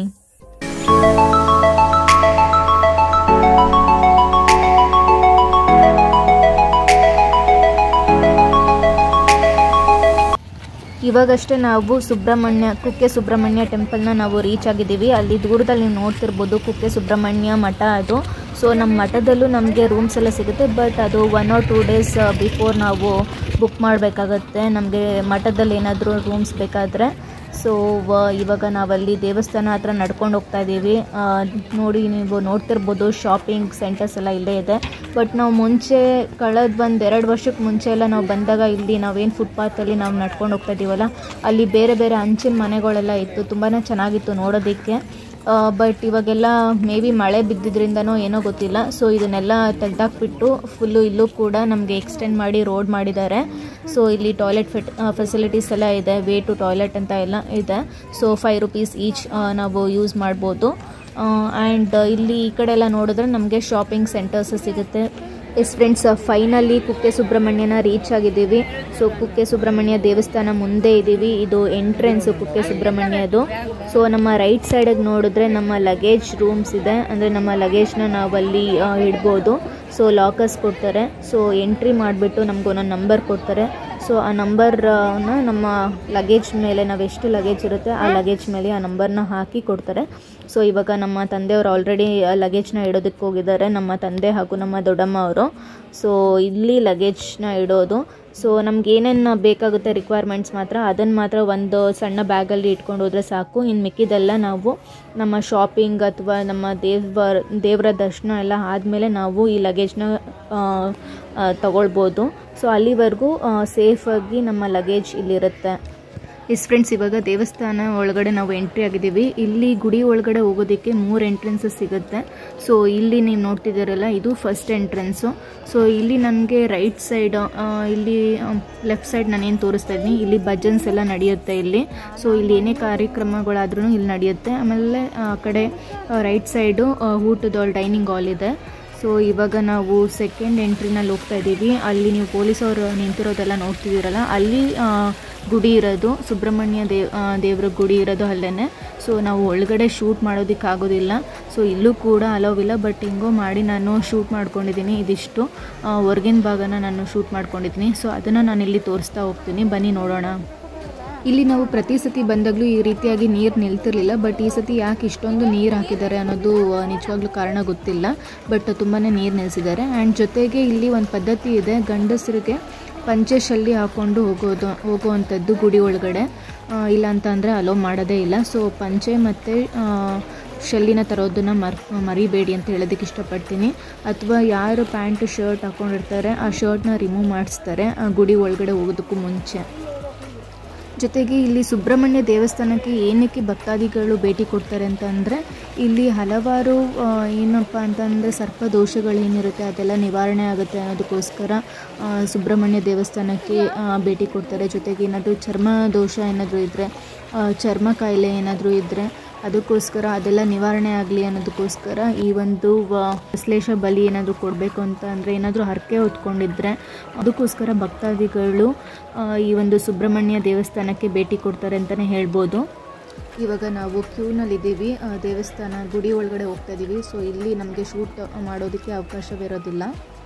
ಇವಾಗಷ್ಟೇ ನಾವು ಸುಬ್ರಹ್ಮಣ್ಯ ಕುಕ್ಕೆ ಸುಬ್ರಹ್ಮಣ್ಯ ಟೆಂಪಲ್ನ ನಾವು ರೀಚ್ ಆಗಿದ್ದೀವಿ ಅಲ್ಲಿ ದೂರದಲ್ಲಿ ನೀವು ನೋಡ್ತಿರ್ಬೋದು ಕುಕ್ಕೆ ಸುಬ್ರಹ್ಮಣ್ಯ ಮಠ ಅದು ಸೊ ನಮ್ಮ ಮಠದಲ್ಲೂ ನಮಗೆ ರೂಮ್ಸ್ ಎಲ್ಲ ಸಿಗುತ್ತೆ ಬಟ್ ಅದು one or two days before ನಾವು ಬುಕ್ ಮಾಡಬೇಕಾಗತ್ತೆ ನಮಗೆ ಮಠದಲ್ಲಿ ಏನಾದರೂ ರೂಮ್ಸ್ ಬೇಕಾದರೆ ಸೊ ಇವಾಗ ನಾವಲ್ಲಿ ದೇವಸ್ಥಾನ ಹತ್ರ ನಡ್ಕೊಂಡು ಹೋಗ್ತಾ ಇದ್ದೀವಿ ಆ, ನೋಡಿ ನೀವು ನೋಡ್ತಿರ್ಬೋದು ಶಾಪಿಂಗ್ ಸೆಂಟರ್ಸ್ ಎಲ್ಲ ಇಲ್ಲೇ ಇದೆ ಬಟ್ ನಾವು ಮುಂಚೆ ಕಳೆದ ಒಂದು ಎರಡು ವರ್ಷಕ್ಕೆ ಮುಂಚೆ ಎಲ್ಲ ನಾವು ಬಂದಾಗ ಇಲ್ಲಿ ನಾವೇನು ಫುಟ್ಪಾತಲ್ಲಿ ನಾವು ನಡ್ಕೊಂಡು ಹೋಗ್ತಾ ಇದ್ದೀವಲ್ಲ ಅಲ್ಲಿ ಬೇರೆ ಬೇರೆ ಹಂಚಿನ ಮನೆಗಳೆಲ್ಲ ಇತ್ತು ತುಂಬಾ ಚೆನ್ನಾಗಿತ್ತು ನೋಡೋದಕ್ಕೆ ಬಟ್ ಇವಾಗೆಲ್ಲ ಮೇ ಬಿ ಮಳೆ ಬಿದ್ದಿದ್ರಿಂದನೋ ಏನೋ ಗೊತ್ತಿಲ್ಲ ಸೊ ಇದನ್ನೆಲ್ಲ ತೆಗ್ದಾಕ್ಬಿಟ್ಟು ಫುಲ್ಲು ಇಲ್ಲೂ ಕೂಡ ನಮಗೆ ಎಕ್ಸ್ಟೆಂಡ್ ಮಾಡಿ ರೋಡ್ ಮಾಡಿದ್ದಾರೆ ಸೊ ಇಲ್ಲಿ ಟಾಯ್ಲೆಟ್ ಫೆಟ್ ಫೆಸಿಲಿಟೀಸ್ ಎಲ್ಲ ಇದೆ ವೇ ಟು ಟಾಯ್ಲೆಟ್ ಅಂತ ಎಲ್ಲ ಇದೆ ಸೊ ಫೈವ್ ರುಪೀಸ್ ಈಚ್ ನಾವು ಯೂಸ್ ಮಾಡ್ಬೋದು ಆ್ಯಂಡ್ ಇಲ್ಲಿ ಈ ಕಡೆ ಎಲ್ಲ ನೋಡಿದ್ರೆ ನಮಗೆ ಶಾಪಿಂಗ್ ಸೆಂಟರ್ಸ್ ಸಿಗುತ್ತೆ ಎಸ್ ಫ್ರೆಂಡ್ಸ್ ಫೈನಲಿ ಕುಕ್ಕೆ ಸುಬ್ರಹ್ಮಣ್ಯನ ರೀಚ್ ಆಗಿದ್ದೀವಿ ಸೊ ಕುಕ್ಕೆ ಸುಬ್ರಹ್ಮಣ್ಯ ದೇವಸ್ಥಾನ ಮುಂದೆ ಇದ್ದೀವಿ ಇದು ಎಂಟ್ರೆನ್ಸು ಕುಕ್ಕೆ ಸುಬ್ರಹ್ಮಣ್ಯದು ಸೊ ನಮ್ಮ ರೈಟ್ ಸೈಡಿಗೆ ನೋಡಿದ್ರೆ ನಮ್ಮ ಲಗೇಜ್ ರೂಮ್ಸ್ ಇದೆ ಅಂದರೆ ನಮ್ಮ ಲಗೇಜ್ನ ನಾವಲ್ಲಿ ಆ, ಇಡ್ಬೋದು ಸೊ ಲಾಕರ್ಸ್ ಕೊಡ್ತಾರೆ ಸೊ ಎಂಟ್ರಿ ಮಾಡಿಬಿಟ್ಟು ನಮ್ಗೆ ಒಂದೊಂದು ನಂಬರ್ ಕೊಡ್ತಾರೆ ಸೊ ಆ ನಂಬರ್ನ ನಮ್ಮ ಲಗೇಜ್ ಮೇಲೆ ನಾವು ಎಷ್ಟು ಲಗೇಜ್ ಇರುತ್ತೆ ಆ ಲಗೇಜ್ ಮೇಲೆ ಆ ನಂಬರ್ನ ಹಾಕಿ ಕೊಡ್ತಾರೆ ಸೊ ಇವಾಗ ನಮ್ಮ ತಂದೆಯವರು ಆಲ್ರೆಡಿ ಲಗೇಜ್ನ ಇಡೋದಕ್ಕೆ ಹೋಗಿದ್ದಾರೆ ನಮ್ಮ ತಂದೆ ಹಾಗೂ ನಮ್ಮ ದೊಡ್ಡಮ್ಮ ಅವರು ಸೊ ಇಲ್ಲಿ ಲಗೇಜ್ನ ಇಡೋದು ಸೊ ನಮ್ಗೆ ಏನೇನು ಬೇಕಾಗುತ್ತೆ ರಿಕ್ವೈರ್ಮೆಂಟ್ಸ್ ಮಾತ್ರ ಅದನ್ನು ಮಾತ್ರ ಒಂದು ಸಣ್ಣ ಬ್ಯಾಗಲ್ಲಿ ಇಟ್ಕೊಂಡು ಹೋದರೆ ಸಾಕು ಇನ್ನು ಮಿಕ್ಕಿದೆಲ್ಲ ನಾವು ನಮ್ಮ ಶಾಪಿಂಗ್ ಅಥವಾ ನಮ್ಮ ದೇವರ ದೇವರ ದರ್ಶನ ಎಲ್ಲ ಆದಮೇಲೆ ನಾವು ಈ ಲಗೇಜ್ನ ತಗೊಳ್ಬೋದು ಸೊ ಅಲ್ಲಿವರೆಗೂ ಸೇಫಾಗಿ ನಮ್ಮ ಲಗೇಜ್ ಇಲ್ಲಿರುತ್ತೆ ಎಸ್ ಫ್ರೆಂಡ್ಸ್ ಇವಾಗ ದೇವಸ್ಥಾನ ಒಳಗಡೆ ನಾವು ಎಂಟ್ರಿ ಆಗಿದ್ದೀವಿ ಇಲ್ಲಿ ಗುಡಿ ಒಳಗಡೆ ಹೋಗೋದಕ್ಕೆ ಮೂರು ಎಂಟ್ರೆನ್ಸಸ್ ಸಿಗುತ್ತೆ ಸೊ ಇಲ್ಲಿ ನೀವು ನೋಡ್ತಿದ್ದೀರಲ್ಲ ಇದು ಫಸ್ಟ್ ಎಂಟ್ರೆನ್ಸು ಸೊ ಇಲ್ಲಿ ನನಗೆ ರೈಟ್ ಸೈಡ್ ಇಲ್ಲಿ ಲೆಫ್ಟ್ ಸೈಡ್ ನಾನು ಏನು ತೋರಿಸ್ತಾ ಇದ್ದೀನಿ ಇಲ್ಲಿ ಭಜನ್ಸ್ ಎಲ್ಲ ನಡೆಯುತ್ತೆ ಇಲ್ಲಿ ಸೊ ಇಲ್ಲಿ ಏನೇ ಕಾರ್ಯಕ್ರಮಗಳಾದ್ರೂ ಇಲ್ಲಿ ನಡೆಯುತ್ತೆ ಆಮೇಲೆ ಆ ಕಡೆ ರೈಟ್ ಸೈಡು ಊಟದ ಡೈನಿಂಗ್ ಹಾಲ್ ಇದೆ ಸೊ ಇವಾಗ ನಾವು ಸೆಕೆಂಡ್ ಎಂಟ್ರಿನಲ್ಲಿ ಹೋಗ್ತಾ ಇದ್ದೀವಿ ಅಲ್ಲಿ ನೀವು ಪೊಲೀಸವರು ನಿಂತಿರೋದೆಲ್ಲ ನೋಡ್ತಿದ್ದೀರಲ್ಲ ಅಲ್ಲಿ ಆ, ಗುಡಿ ಇರೋದು ಸುಬ್ರಹ್ಮಣ್ಯ ದೇವ್ ಆ, ದೇವ್ರ ಗುಡಿ ಇರೋದು ಅಲ್ಲೇ ಸೊ ನಾವು ಒಳಗಡೆ ಶೂಟ್ ಮಾಡೋದಕ್ಕೆ ಆಗೋದಿಲ್ಲ ಸೊ ಇಲ್ಲೂ ಕೂಡ ಅಲೋವಿಲ್ಲ ಬಟ್ ಹಿಂಗೋ ಮಾಡಿ ನಾನು ಶೂಟ್ ಮಾಡ್ಕೊಂಡಿದ್ದೀನಿ ಇದಿಷ್ಟು ಆ, ಹೊರ್ಗಿನ ಭಾಗನ ನಾನು ಶೂಟ್ ಮಾಡ್ಕೊಂಡಿದ್ದೀನಿ ಸೊ ಅದನ್ನು ನಾನು ಇಲ್ಲಿ ತೋರಿಸ್ತಾ ಹೋಗ್ತೀನಿ ಬನ್ನಿ ನೋಡೋಣ ಇಲ್ಲಿ ನಾವು ಪ್ರತಿ ಸತಿ ಬಂದಾಗಲೂ ಈ ರೀತಿಯಾಗಿ ನೀರು ನಿಲ್ತಿರ್ಲಿಲ್ಲ ಬಟ್ ಈ ಸತಿ ಯಾಕೆ ಇಷ್ಟೊಂದು ನೀರು ಹಾಕಿದ್ದಾರೆ ಅನ್ನೋದು ಆ, ನಿಜವಾಗ್ಲೂ ಕಾರಣ ಗೊತ್ತಿಲ್ಲ ಬಟ್ ತುಂಬಾ ನೀರು ನಿಲ್ಲಿಸಿದ್ದಾರೆ ಆ್ಯಂಡ್ ಜೊತೆಗೆ ಇಲ್ಲಿ ಒಂದು ಪದ್ಧತಿ ಇದೆ ಗಂಡಸರಿಗೆ ಪಂಚೆ ಶಲ್ಲಿ ಹಾಕ್ಕೊಂಡು ಹೋಗೋದು ಹೋಗುವಂಥದ್ದು ಗುಡಿ ಒಳಗಡೆ ಆ, ಇಲ್ಲ ಅಂತ ಅಂದರೆ ಅಲೋ ಮಾಡೋದೇ ಇಲ್ಲ ಸೊ ಪಂಚೆ ಮತ್ತು ಶಲ್ಲಿನ ತರೋದನ್ನು ಮರ್ ಮರಿಬೇಡಿ ಅಂತ ಹೇಳೋದಕ್ಕೆ ಇಷ್ಟಪಡ್ತೀನಿ ಅಥವಾ ಯಾರು ಪ್ಯಾಂಟ್ ಶರ್ಟ್ ಹಾಕ್ಕೊಂಡಿರ್ತಾರೆ ಆ ಶರ್ಟ್ನ ರಿಮೂವ್ ಮಾಡಿಸ್ತಾರೆ ಆ ಗುಡಿ ಒಳಗಡೆ ಹೋಗೋದಕ್ಕೂ ಮುಂಚೆ ಜೊತೆಗೆ ಇಲ್ಲಿ ಸುಬ್ರಹ್ಮಣ್ಯ ದೇವಸ್ಥಾನಕ್ಕೆ ಏನಕ್ಕೆ ಭಕ್ತಾದಿಗಳು ಭೇಟಿ ಕೊಡ್ತಾರೆ ಅಂತ ಅಂದರೆ ಇಲ್ಲಿ ಹಲವಾರು ಆ, ಏನಪ್ಪ ಅಂತಂದರೆ ಸರ್ಪ ದೋಷಗಳೇನಿರುತ್ತೆ ಅದೆಲ್ಲ ನಿವಾರಣೆ ಆಗುತ್ತೆ ಅನ್ನೋದಕ್ಕೋಸ್ಕರ ಆ, ಸುಬ್ರಹ್ಮಣ್ಯ ದೇವಸ್ಥಾನಕ್ಕೆ ಆ, ಭೇಟಿ ಕೊಡ್ತಾರೆ ಜೊತೆಗೆ ಏನಾದರೂ ಚರ್ಮ ದೋಷ ಏನಾದರೂ ಇದ್ದರೆ ಚರ್ಮ ಕಾಯಿಲೆ ಏನಾದರೂ ಇದ್ದರೆ ಅದಕ್ಕೋಸ್ಕರ ಅದೆಲ್ಲ ನಿವಾರಣೆ ಆಗಲಿ ಅನ್ನೋದಕ್ಕೋಸ್ಕರ ಈ ಒಂದು ವ- ಶ್ಲೇಷ ಬಲಿ ಏನಾದರೂ ಕೊಡಬೇಕು ಅಂತ ಅಂದರೆ ಏನಾದರೂ ಹರಕೆ ಹೊತ್ಕೊಂಡಿದ್ರೆ ಅದಕ್ಕೋಸ್ಕರ ಭಕ್ತಾದಿಗಳು ಆ, ಈ ಒಂದು ಸುಬ್ರಹ್ಮಣ್ಯ ದೇವಸ್ಥಾನಕ್ಕೆ ಭೇಟಿ ಕೊಡ್ತಾರೆ ಅಂತಲೇ ಹೇಳ್ಬೋದು ಇವಾಗ ನಾವು ಕ್ಯೂನಲ್ಲಿದ್ದೀವಿ ಆ, ದೇವಸ್ಥಾನ ಗುಡಿ ಒಳಗಡೆ ಹೋಗ್ತಾ ಇದ್ದೀವಿ ಸೊ ಇಲ್ಲಿ ನಮಗೆ ಶೂಟ್ ಮಾಡೋದಕ್ಕೆ ಅವಕಾಶವಿರೋದಿಲ್ಲ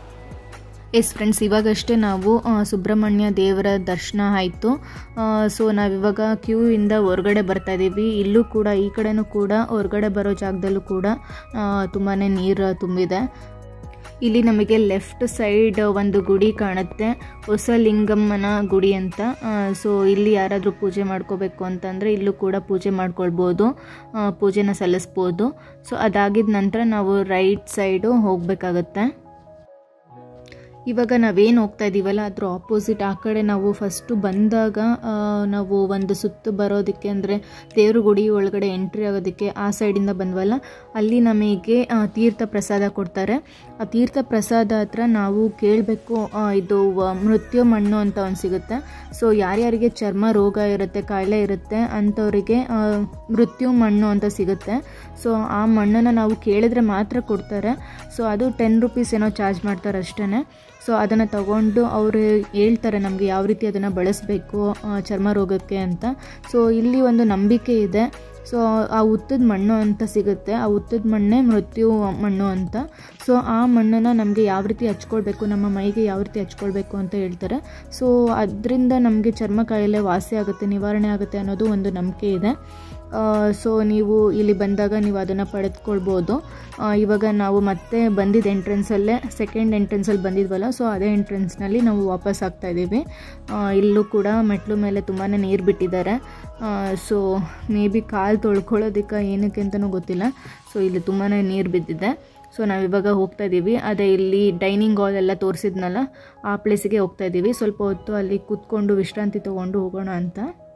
ಎಸ್ ಫ್ರೆಂಡ್ಸ್ ಇವಾಗಷ್ಟೇ ನಾವು ಆ, ಸುಬ್ರಹ್ಮಣ್ಯ ದೇವರ ದರ್ಶನ ಆಯಿತು ಸೊ ನಾವಿವಾಗ ಕ್ಯೂ ಇಂದ ಹೊರಗಡೆ ಬರ್ತಾ ಇದ್ದೀವಿ ಇಲ್ಲೂ ಕೂಡ ಈ ಕಡೆನೂ ಕೂಡ ಹೊರಗಡೆ ಬರೋ ಜಾಗದಲ್ಲೂ ಕೂಡ ತುಂಬಾ ನೀರು ತುಂಬಿದೆ ಇಲ್ಲಿ ನಮಗೆ ಲೆಫ್ಟ್ ಸೈಡ್ ಒಂದು ಗುಡಿ ಕಾಣುತ್ತೆ ಹೊಸಲಿಂಗಮ್ಮನ ಗುಡಿ ಅಂತ ಸೊ ಇಲ್ಲಿ ಯಾರಾದರೂ ಪೂಜೆ ಮಾಡ್ಕೋಬೇಕು ಅಂತಂದರೆ ಇಲ್ಲೂ ಕೂಡ ಪೂಜೆ ಮಾಡ್ಕೊಳ್ಬೋದು ಆ, ಪೂಜೆನ ಸಲ್ಲಿಸ್ಬೋದು ಸೊ ಅದಾಗಿದ ನಂತರ ನಾವು ರೈಟ್ ಸೈಡು ಹೋಗಬೇಕಾಗತ್ತೆ ಇವಾಗ ನಾವೇನು ಹೋಗ್ತಾ ಇದ್ದೀವಲ್ಲ ಅದ್ರ ಆಪೋಸಿಟ್ ಆ ಕಡೆ ನಾವು ಫಸ್ಟು ಬಂದಾಗ ಆ, ನಾವು ಒಂದು ಸುತ್ತು ಬರೋದಕ್ಕೆ ಅಂದರೆ ದೇವ್ರ ಗುಡಿ ಒಳಗಡೆ ಎಂಟ್ರಿ ಆಗೋದಕ್ಕೆ ಆ ಸೈಡಿಂದ ಬಂದ್ವಲ್ಲ ಅಲ್ಲಿ ನಮಗೆ ಆ, ತೀರ್ಥ ಪ್ರಸಾದ ಕೊಡ್ತಾರೆ ಆ ತೀರ್ಥ ಪ್ರಸಾದ ಹತ್ರ ನಾವು ಕೇಳಬೇಕು ಇದು ವ- ಮೃತ್ಯು ಮಣ್ಣು ಅಂತ ಒಂದು ಸಿಗುತ್ತೆ ಸೊ ಯಾರ್ಯಾರಿಗೆ ಚರ್ಮ ರೋಗ ಇರುತ್ತೆ ಕಾಯಿಲೆ ಇರುತ್ತೆ ಅಂಥವರಿಗೆ ಆ, ಮೃತ್ಯು ಮಣ್ಣು ಅಂತ ಸಿಗುತ್ತೆ ಸೊ ಆ ಮಣ್ಣನ್ನು ನಾವು ಕೇಳಿದ್ರೆ ಮಾತ್ರ ಕೊಡ್ತಾರೆ ಸೊ ಅದು ಟೆನ್ ರುಪೀಸ್ ಏನೋ ಚಾರ್ಜ್ ಮಾಡ್ತಾರೆ ಅಷ್ಟೇ ಸೊ ಅದನ್ನು ತಗೊಂಡು ಅವರು ಹೇಳ್ತಾರೆ ನಮಗೆ ಯಾವ ರೀತಿ ಅದನ್ನು ಬಳಸಬೇಕು ಚರ್ಮ ರೋಗಕ್ಕೆ ಅಂತ ಸೊ ಇಲ್ಲಿ ಒಂದು ನಂಬಿಕೆ ಇದೆ ಸೊ ಆ ಉತ್ತದ ಮಣ್ಣು ಅಂತ ಸಿಗುತ್ತೆ ಆ ಉತ್ತದ ಮಣ್ಣೇ ಮೃತ್ಯು ಮಣ್ಣು ಅಂತ ಸೊ ಆ ಮಣ್ಣನ್ನು ನಮಗೆ ಯಾವ ರೀತಿ ಹಚ್ಕೊಳ್ಬೇಕು ನಮ್ಮ ಮೈಗೆ ಯಾವ ರೀತಿ ಹಚ್ಕೊಳ್ಬೇಕು ಅಂತ ಹೇಳ್ತಾರೆ ಸೊ ಅದರಿಂದ ನಮಗೆ ಚರ್ಮ ಕಾಯಿಲೆ ವಾಸಿ ಆಗುತ್ತೆ ನಿವಾರಣೆ ಆಗುತ್ತೆ ಅನ್ನೋದು ಒಂದು ನಂಬಿಕೆ ಇದೆ ಸೊ ನೀವು ಇಲ್ಲಿ ಬಂದಾಗ ನೀವು ಅದನ್ನು ಪಡೆದುಕೊಳ್ಬೋದು ಆ, ಇವಾಗ ನಾವು ಮತ್ತೆ ಬಂದಿದ್ದ ಎಂಟ್ರೆನ್ಸಲ್ಲೇ ಸೆಕೆಂಡ್ ಎಂಟ್ರೆನ್ಸಲ್ಲಿ ಬಂದಿದ್ವಲ್ಲ ಸೊ ಅದೇ ಎಂಟ್ರೆನ್ಸ್ನಲ್ಲಿ ನಾವು ವಾಪಸ್ ಆಗ್ತಾ ಇದ್ದೀವಿ ಆ, ಇಲ್ಲೂ ಕೂಡ ಮೆಟ್ಲು ಮೇಲೆ ತುಂಬಾ ನೀರು ಬಿಟ್ಟಿದ್ದಾರೆ ಸೊ ಮೇ ಬಿ ಕಾಲು ತೊಳ್ಕೊಳ್ಳೋದಕ್ಕೆ ಏನಕ್ಕೆ ಅಂತಲೂ ಗೊತ್ತಿಲ್ಲ ಸೊ ಇಲ್ಲಿ ತುಂಬಾ ನೀರು ಬಿದ್ದಿದೆ ಸೊ ನಾವಿವಾಗ ಹೋಗ್ತಾ ಇದ್ದೀವಿ ಅದೇ ಇಲ್ಲಿ ಡೈನಿಂಗ್ ಹಾಲ್ ಎಲ್ಲ ತೋರಿಸಿದ್ನಲ್ಲ ಆ ಪ್ಲೇಸಿಗೆ ಹೋಗ್ತಾ ಇದ್ದೀವಿ ಸ್ವಲ್ಪ ಹೊತ್ತು ಅಲ್ಲಿ ಕೂತ್ಕೊಂಡು ವಿಶ್ರಾಂತಿ ತೊಗೊಂಡು ಹೋಗೋಣ ಅಂತ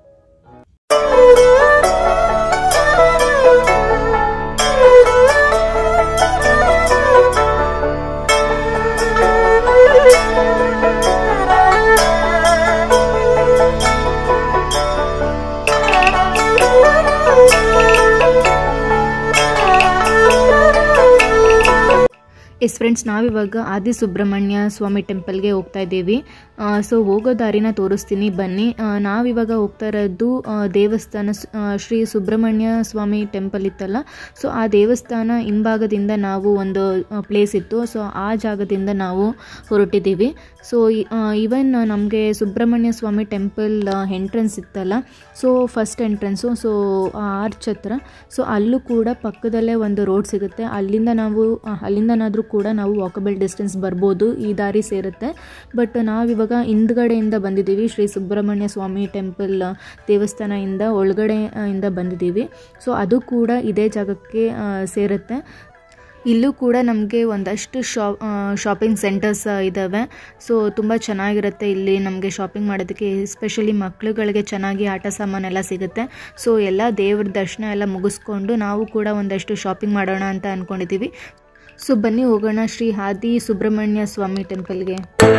ಎಸ್ ಫ್ರೆಂಡ್ಸ್ ನಾವಿವಾಗ ಆದಿ ಸುಬ್ರಹ್ಮಣ್ಯ ಸ್ವಾಮಿ ಟೆಂಪಲ್ಗೆ ಹೋಗ್ತಾ ಇದ್ದೀವಿ ಸೊ ಹೋಗೋ ದಾರಿನ ತೋರಿಸ್ತೀನಿ ಬನ್ನಿ ಆ, ನಾವಿವಾಗ ಹೋಗ್ತಾ ಇರೋದು ಆ, ದೇವಸ್ಥಾನ ಸ್- ಆ, ಶ್ರೀ ಸುಬ್ರಹ್ಮಣ್ಯ ಸ್ವಾಮಿ ಟೆಂಪಲ್ ಇತ್ತಲ್ಲ ಸೊ ಆ ದೇವಸ್ಥಾನ ಹಿಂಭಾಗದಿಂದ ನಾವು ಒಂದು ಪ್ಲೇಸ್ ಇತ್ತು ಸೊ ಆ ಜಾಗದಿಂದ ನಾವು ಹೊರಟಿದ್ದೀವಿ ಸೊ ಈವನ್ ನಮಗೆ ಸುಬ್ರಹ್ಮಣ್ಯ ಸ್ವಾಮಿ ಟೆಂಪಲ್ ಎಂಟ್ರೆನ್ಸ್ ಇತ್ತಲ್ಲ so first entrance so arch ಹತ್ರ ಸೊ ಅಲ್ಲೂ ಕೂಡ ಪಕ್ಕದಲ್ಲೇ ಒಂದು ರೋಡ್ ಸಿಗುತ್ತೆ ಅಲ್ಲಿಂದ ನಾವು ಆ, ಅಲ್ಲಿಂದನಾದರೂ ಕೂಡ ನಾವು ವಾಕಬಲ್ ಡಿಸ್ಟೆನ್ಸ್ ಬರ್ಬೋದು ಈ ದಾರಿ ಸೇರುತ್ತೆ ಬಟ್ ನಾವಿವಾಗ ಹಿಂದ್ಗಡೆಯಿಂದ ಬಂದಿದ್ದೀವಿ ಶ್ರೀ ಸುಬ್ರಹ್ಮಣ್ಯ ಸ್ವಾಮಿ ಟೆಂಪಲ್ ದೇವಸ್ಥಾನದಿಂದ ಒಳಗಡೆ ಆ, ಇಂದ ಬಂದಿದ್ದೀವಿ ಸೊ ಅದು ಕೂಡ ಇದೇ ಜಾಗಕ್ಕೆ ಆ, ಸೇರುತ್ತೆ ಇಲ್ಲೂ ಕೂಡ ನಮಗೆ ಒಂದಷ್ಟು ಶಾಪ್ ಶಾಪಿಂಗ್ ಸೆಂಟರ್ಸ್ ಇದ್ದಾವೆ ಸೊ ತುಂಬ ಚೆನ್ನಾಗಿರುತ್ತೆ ಇಲ್ಲಿ ನಮಗೆ ಶಾಪಿಂಗ್ ಮಾಡೋದಕ್ಕೆ ಎಸ್ಪೆಷಲಿ ಮಕ್ಳುಗಳಿಗೆ ಚೆನ್ನಾಗಿ ಆಟ ಸಾಮಾನೆಲ್ಲ ಸಿಗುತ್ತೆ ಸೊ ಎಲ್ಲ ದೇವ್ರ ದರ್ಶನ ಎಲ್ಲ ಮುಗಿಸ್ಕೊಂಡು ನಾವು ಕೂಡ ಒಂದಷ್ಟು ಶಾಪಿಂಗ್ ಮಾಡೋಣ ಅಂತ ಅಂದ್ಕೊಂಡಿದ್ದೀವಿ ಸೊ ಬನ್ನಿ ಹೋಗೋಣ ಶ್ರೀ ಆದಿ ಸುಬ್ರಹ್ಮಣ್ಯ ಸ್ವಾಮಿ ಟೆಂಪಲ್ಗೆ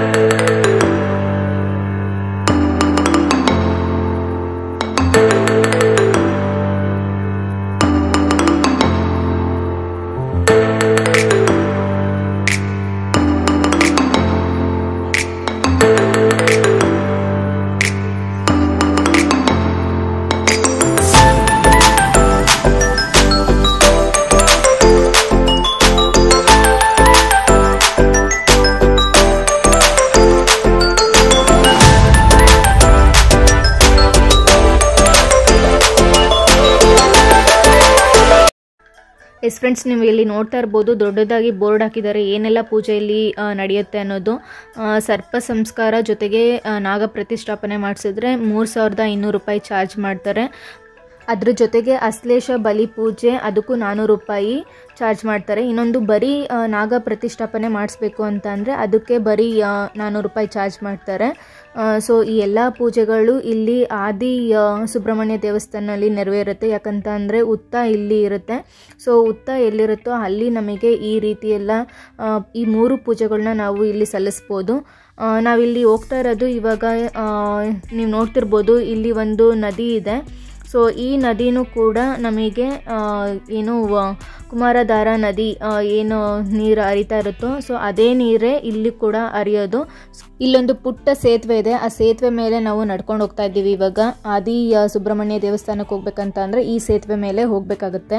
ಎಸ್ ಫ್ರೆಂಡ್ಸ್ ನೀವು ಇಲ್ಲಿ ನೋಡ್ತಾ ಇರ್ಬೋದು ದೊಡ್ಡದಾಗಿ ಬೋರ್ಡ್ ಹಾಕಿದ್ದಾರೆ ಏನೆಲ್ಲ ಪೂಜೆಯಲ್ಲಿ ಆ, ನಡೆಯುತ್ತೆ ಅನ್ನೋದು ಆ, ಸರ್ಪ ಸಂಸ್ಕಾರ ಜೊತೆಗೆ ಆ, ನಾಗ ಪ್ರತಿಷ್ಠಾಪನೆ ಮಾಡಿಸಿದ್ರೆ ಮೂರು ಸಾವಿರದ ಇನ್ನೂರು ರೂಪಾಯಿ ಚಾರ್ಜ್ ಮಾಡ್ತಾರೆ ಅದ್ರ ಜೊತೆಗೆ ಅಶ್ಲೇಷ ಬಲಿ ಪೂಜೆ ಅದಕ್ಕೂ ನಾನ್ನೂರು ರೂಪಾಯಿ ಚಾರ್ಜ್ ಮಾಡ್ತಾರೆ ಇನ್ನೊಂದು ಬರೀ ಆ, ನಾಗ ಪ್ರತಿಷ್ಠಾಪನೆ ಮಾಡಿಸ್ಬೇಕು ಅಂತ ಅಂದರೆ ಅದಕ್ಕೆ ಬರೀ ಆ, ನಾನ್ನೂರು ರೂಪಾಯಿ ಚಾರ್ಜ್ ಮಾಡ್ತಾರೆ ಸೊ ಈ ಎಲ್ಲ ಪೂಜೆಗಳು ಇಲ್ಲಿ ಆದಿ ಆ, ಸುಬ್ರಹ್ಮಣ್ಯ ದೇವಸ್ಥಾನದಲ್ಲಿ ನೆರವೇರುತ್ತೆ ಯಾಕಂತ ಅಂದರೆ ಉತ್ತ ಇಲ್ಲಿ ಇರುತ್ತೆ ಸೊ ಉತ್ತ ಎಲ್ಲಿರುತ್ತೋ ಅಲ್ಲಿ ನಮಗೆ ಈ ರೀತಿ ಎಲ್ಲ ಆ, ಈ ಮೂರು ಪೂಜೆಗಳನ್ನ ನಾವು ಇಲ್ಲಿ ಸಲ್ಲಿಸ್ಬೋದು ಆ, ನಾವಿಲ್ಲಿ ಹೋಗ್ತಾ ಇರೋದು ಇವಾಗ ನೀವು ನೋಡ್ತಿರ್ಬೋದು ಇಲ್ಲಿ ಒಂದು ನದಿ ಇದೆ ಸೊ ಈ ನದಿನೂ ಕೂಡ ನಮಗೆ ಆ, ಏನು ವ- ಕುಮಾರಧಾರ ನದಿ ಆ, ಏನು ನೀರು ಹರಿತಾ ಇರುತ್ತೋ ಸೊ ಅದೇ ನೀರೇ ಇಲ್ಲಿ ಕೂಡ ಹರಿಯೋದು ಇಲ್ಲೊಂದು ಪುಟ್ಟ ಸೇತುವೆ ಇದೆ ಆ ಸೇತುವೆ ಮೇಲೆ ನಾವು ನಡ್ಕೊಂಡು ಹೋಗ್ತಾ ಇದ್ದೀವಿ ಇವಾಗ ಆದಿ ಆ, ಸುಬ್ರಹ್ಮಣ್ಯ ದೇವಸ್ಥಾನಕ್ಕೆ ಹೋಗ್ಬೇಕಂತ ಅಂದರೆ ಈ ಸೇತುವೆ ಮೇಲೆ ಹೋಗಬೇಕಾಗುತ್ತೆ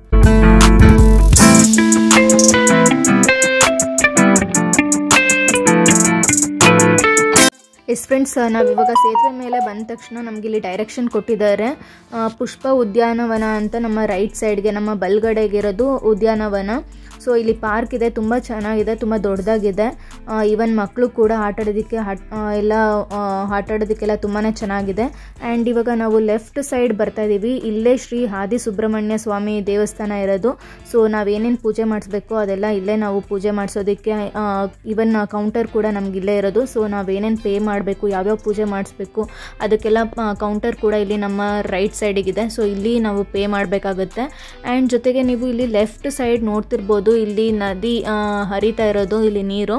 ಎಸ್ ಫ್ರೆಂಡ್ಸ್ ನಾವಿವಾಗ ಸೇತುವೆ ಮೇಲೆ ಬಂದ ತಕ್ಷಣ ನಮಗೆ ಇಲ್ಲಿ ಡೈರೆಕ್ಷನ್ ಕೊಟ್ಟಿದ್ದಾರೆ ಆ, ಪುಷ್ಪ ಉದ್ಯಾನವನ ಅಂತ ನಮ್ಮ ರೈಟ್ ಸೈಡ್ಗೆ ನಮ್ಮ ಬಲ್ಗಡೆಗಿರೋದು ಉದ್ಯಾನವನ ಸೊ ಇಲ್ಲಿ ಪಾರ್ಕ್ ಇದೆ ತುಂಬ ಚೆನ್ನಾಗಿದೆ ತುಂಬ ದೊಡ್ಡದಾಗಿದೆ ಈವನ್ ಮಕ್ಕಳು ಕೂಡ ಆಟ ಆಡೋದಕ್ಕೆ ಆಟ್- ಆ, ಎಲ್ಲ ಆ, ಆಟ ಆಡೋದಕ್ಕೆಲ್ಲ ತುಂಬಾ ಚೆನ್ನಾಗಿದೆ ಆ್ಯಂಡ್ ಇವಾಗ ನಾವು ಲೆಫ್ಟ್ ಸೈಡ್ ಬರ್ತಾ ಇದ್ದೀವಿ ಇಲ್ಲೇ ಶ್ರೀ ಆದಿ ಸುಬ್ರಹ್ಮಣ್ಯ ಸ್ವಾಮಿ ದೇವಸ್ಥಾನ ಇರೋದು ಸೊ ನಾವೇನೇನು ಪೂಜೆ ಮಾಡಿಸ್ಬೇಕು ಅದೆಲ್ಲ ಇಲ್ಲೇ ನಾವು ಪೂಜೆ ಮಾಡಿಸೋದಕ್ಕೆ ಇವನ್ ಕೌಂಟರ್ ಕೂಡ ನಮ್ಗೆ ಇಲ್ಲೇ ಇರೋದು ಸೊ ನಾವೇನೇನು ಪೇ ಮಾಡಬೇಕು ಯಾವ್ಯಾವ ಪೂಜೆ ಮಾಡಿಸ್ಬೇಕು ಅದಕ್ಕೆಲ್ಲ ಕೌಂಟರ್ ಕೂಡ ಇಲ್ಲಿ ನಮ್ಮ ರೈಟ್ ಸೈಡಿಗಿದೆ ಸೊ ಇಲ್ಲಿ ನಾವು ಪೇ ಮಾಡಬೇಕಾಗುತ್ತೆ ಆ್ಯಂಡ್ ಜೊತೆಗೆ ನೀವು ಇಲ್ಲಿ ಲೆಫ್ಟ್ ಸೈಡ್ ನೋಡ್ತಿರ್ಬೋದು ಇಲ್ಲಿ ನದಿ ಆ, ಹರಿತಾ ಇರೋದು ಇಲ್ಲಿ ನೀರು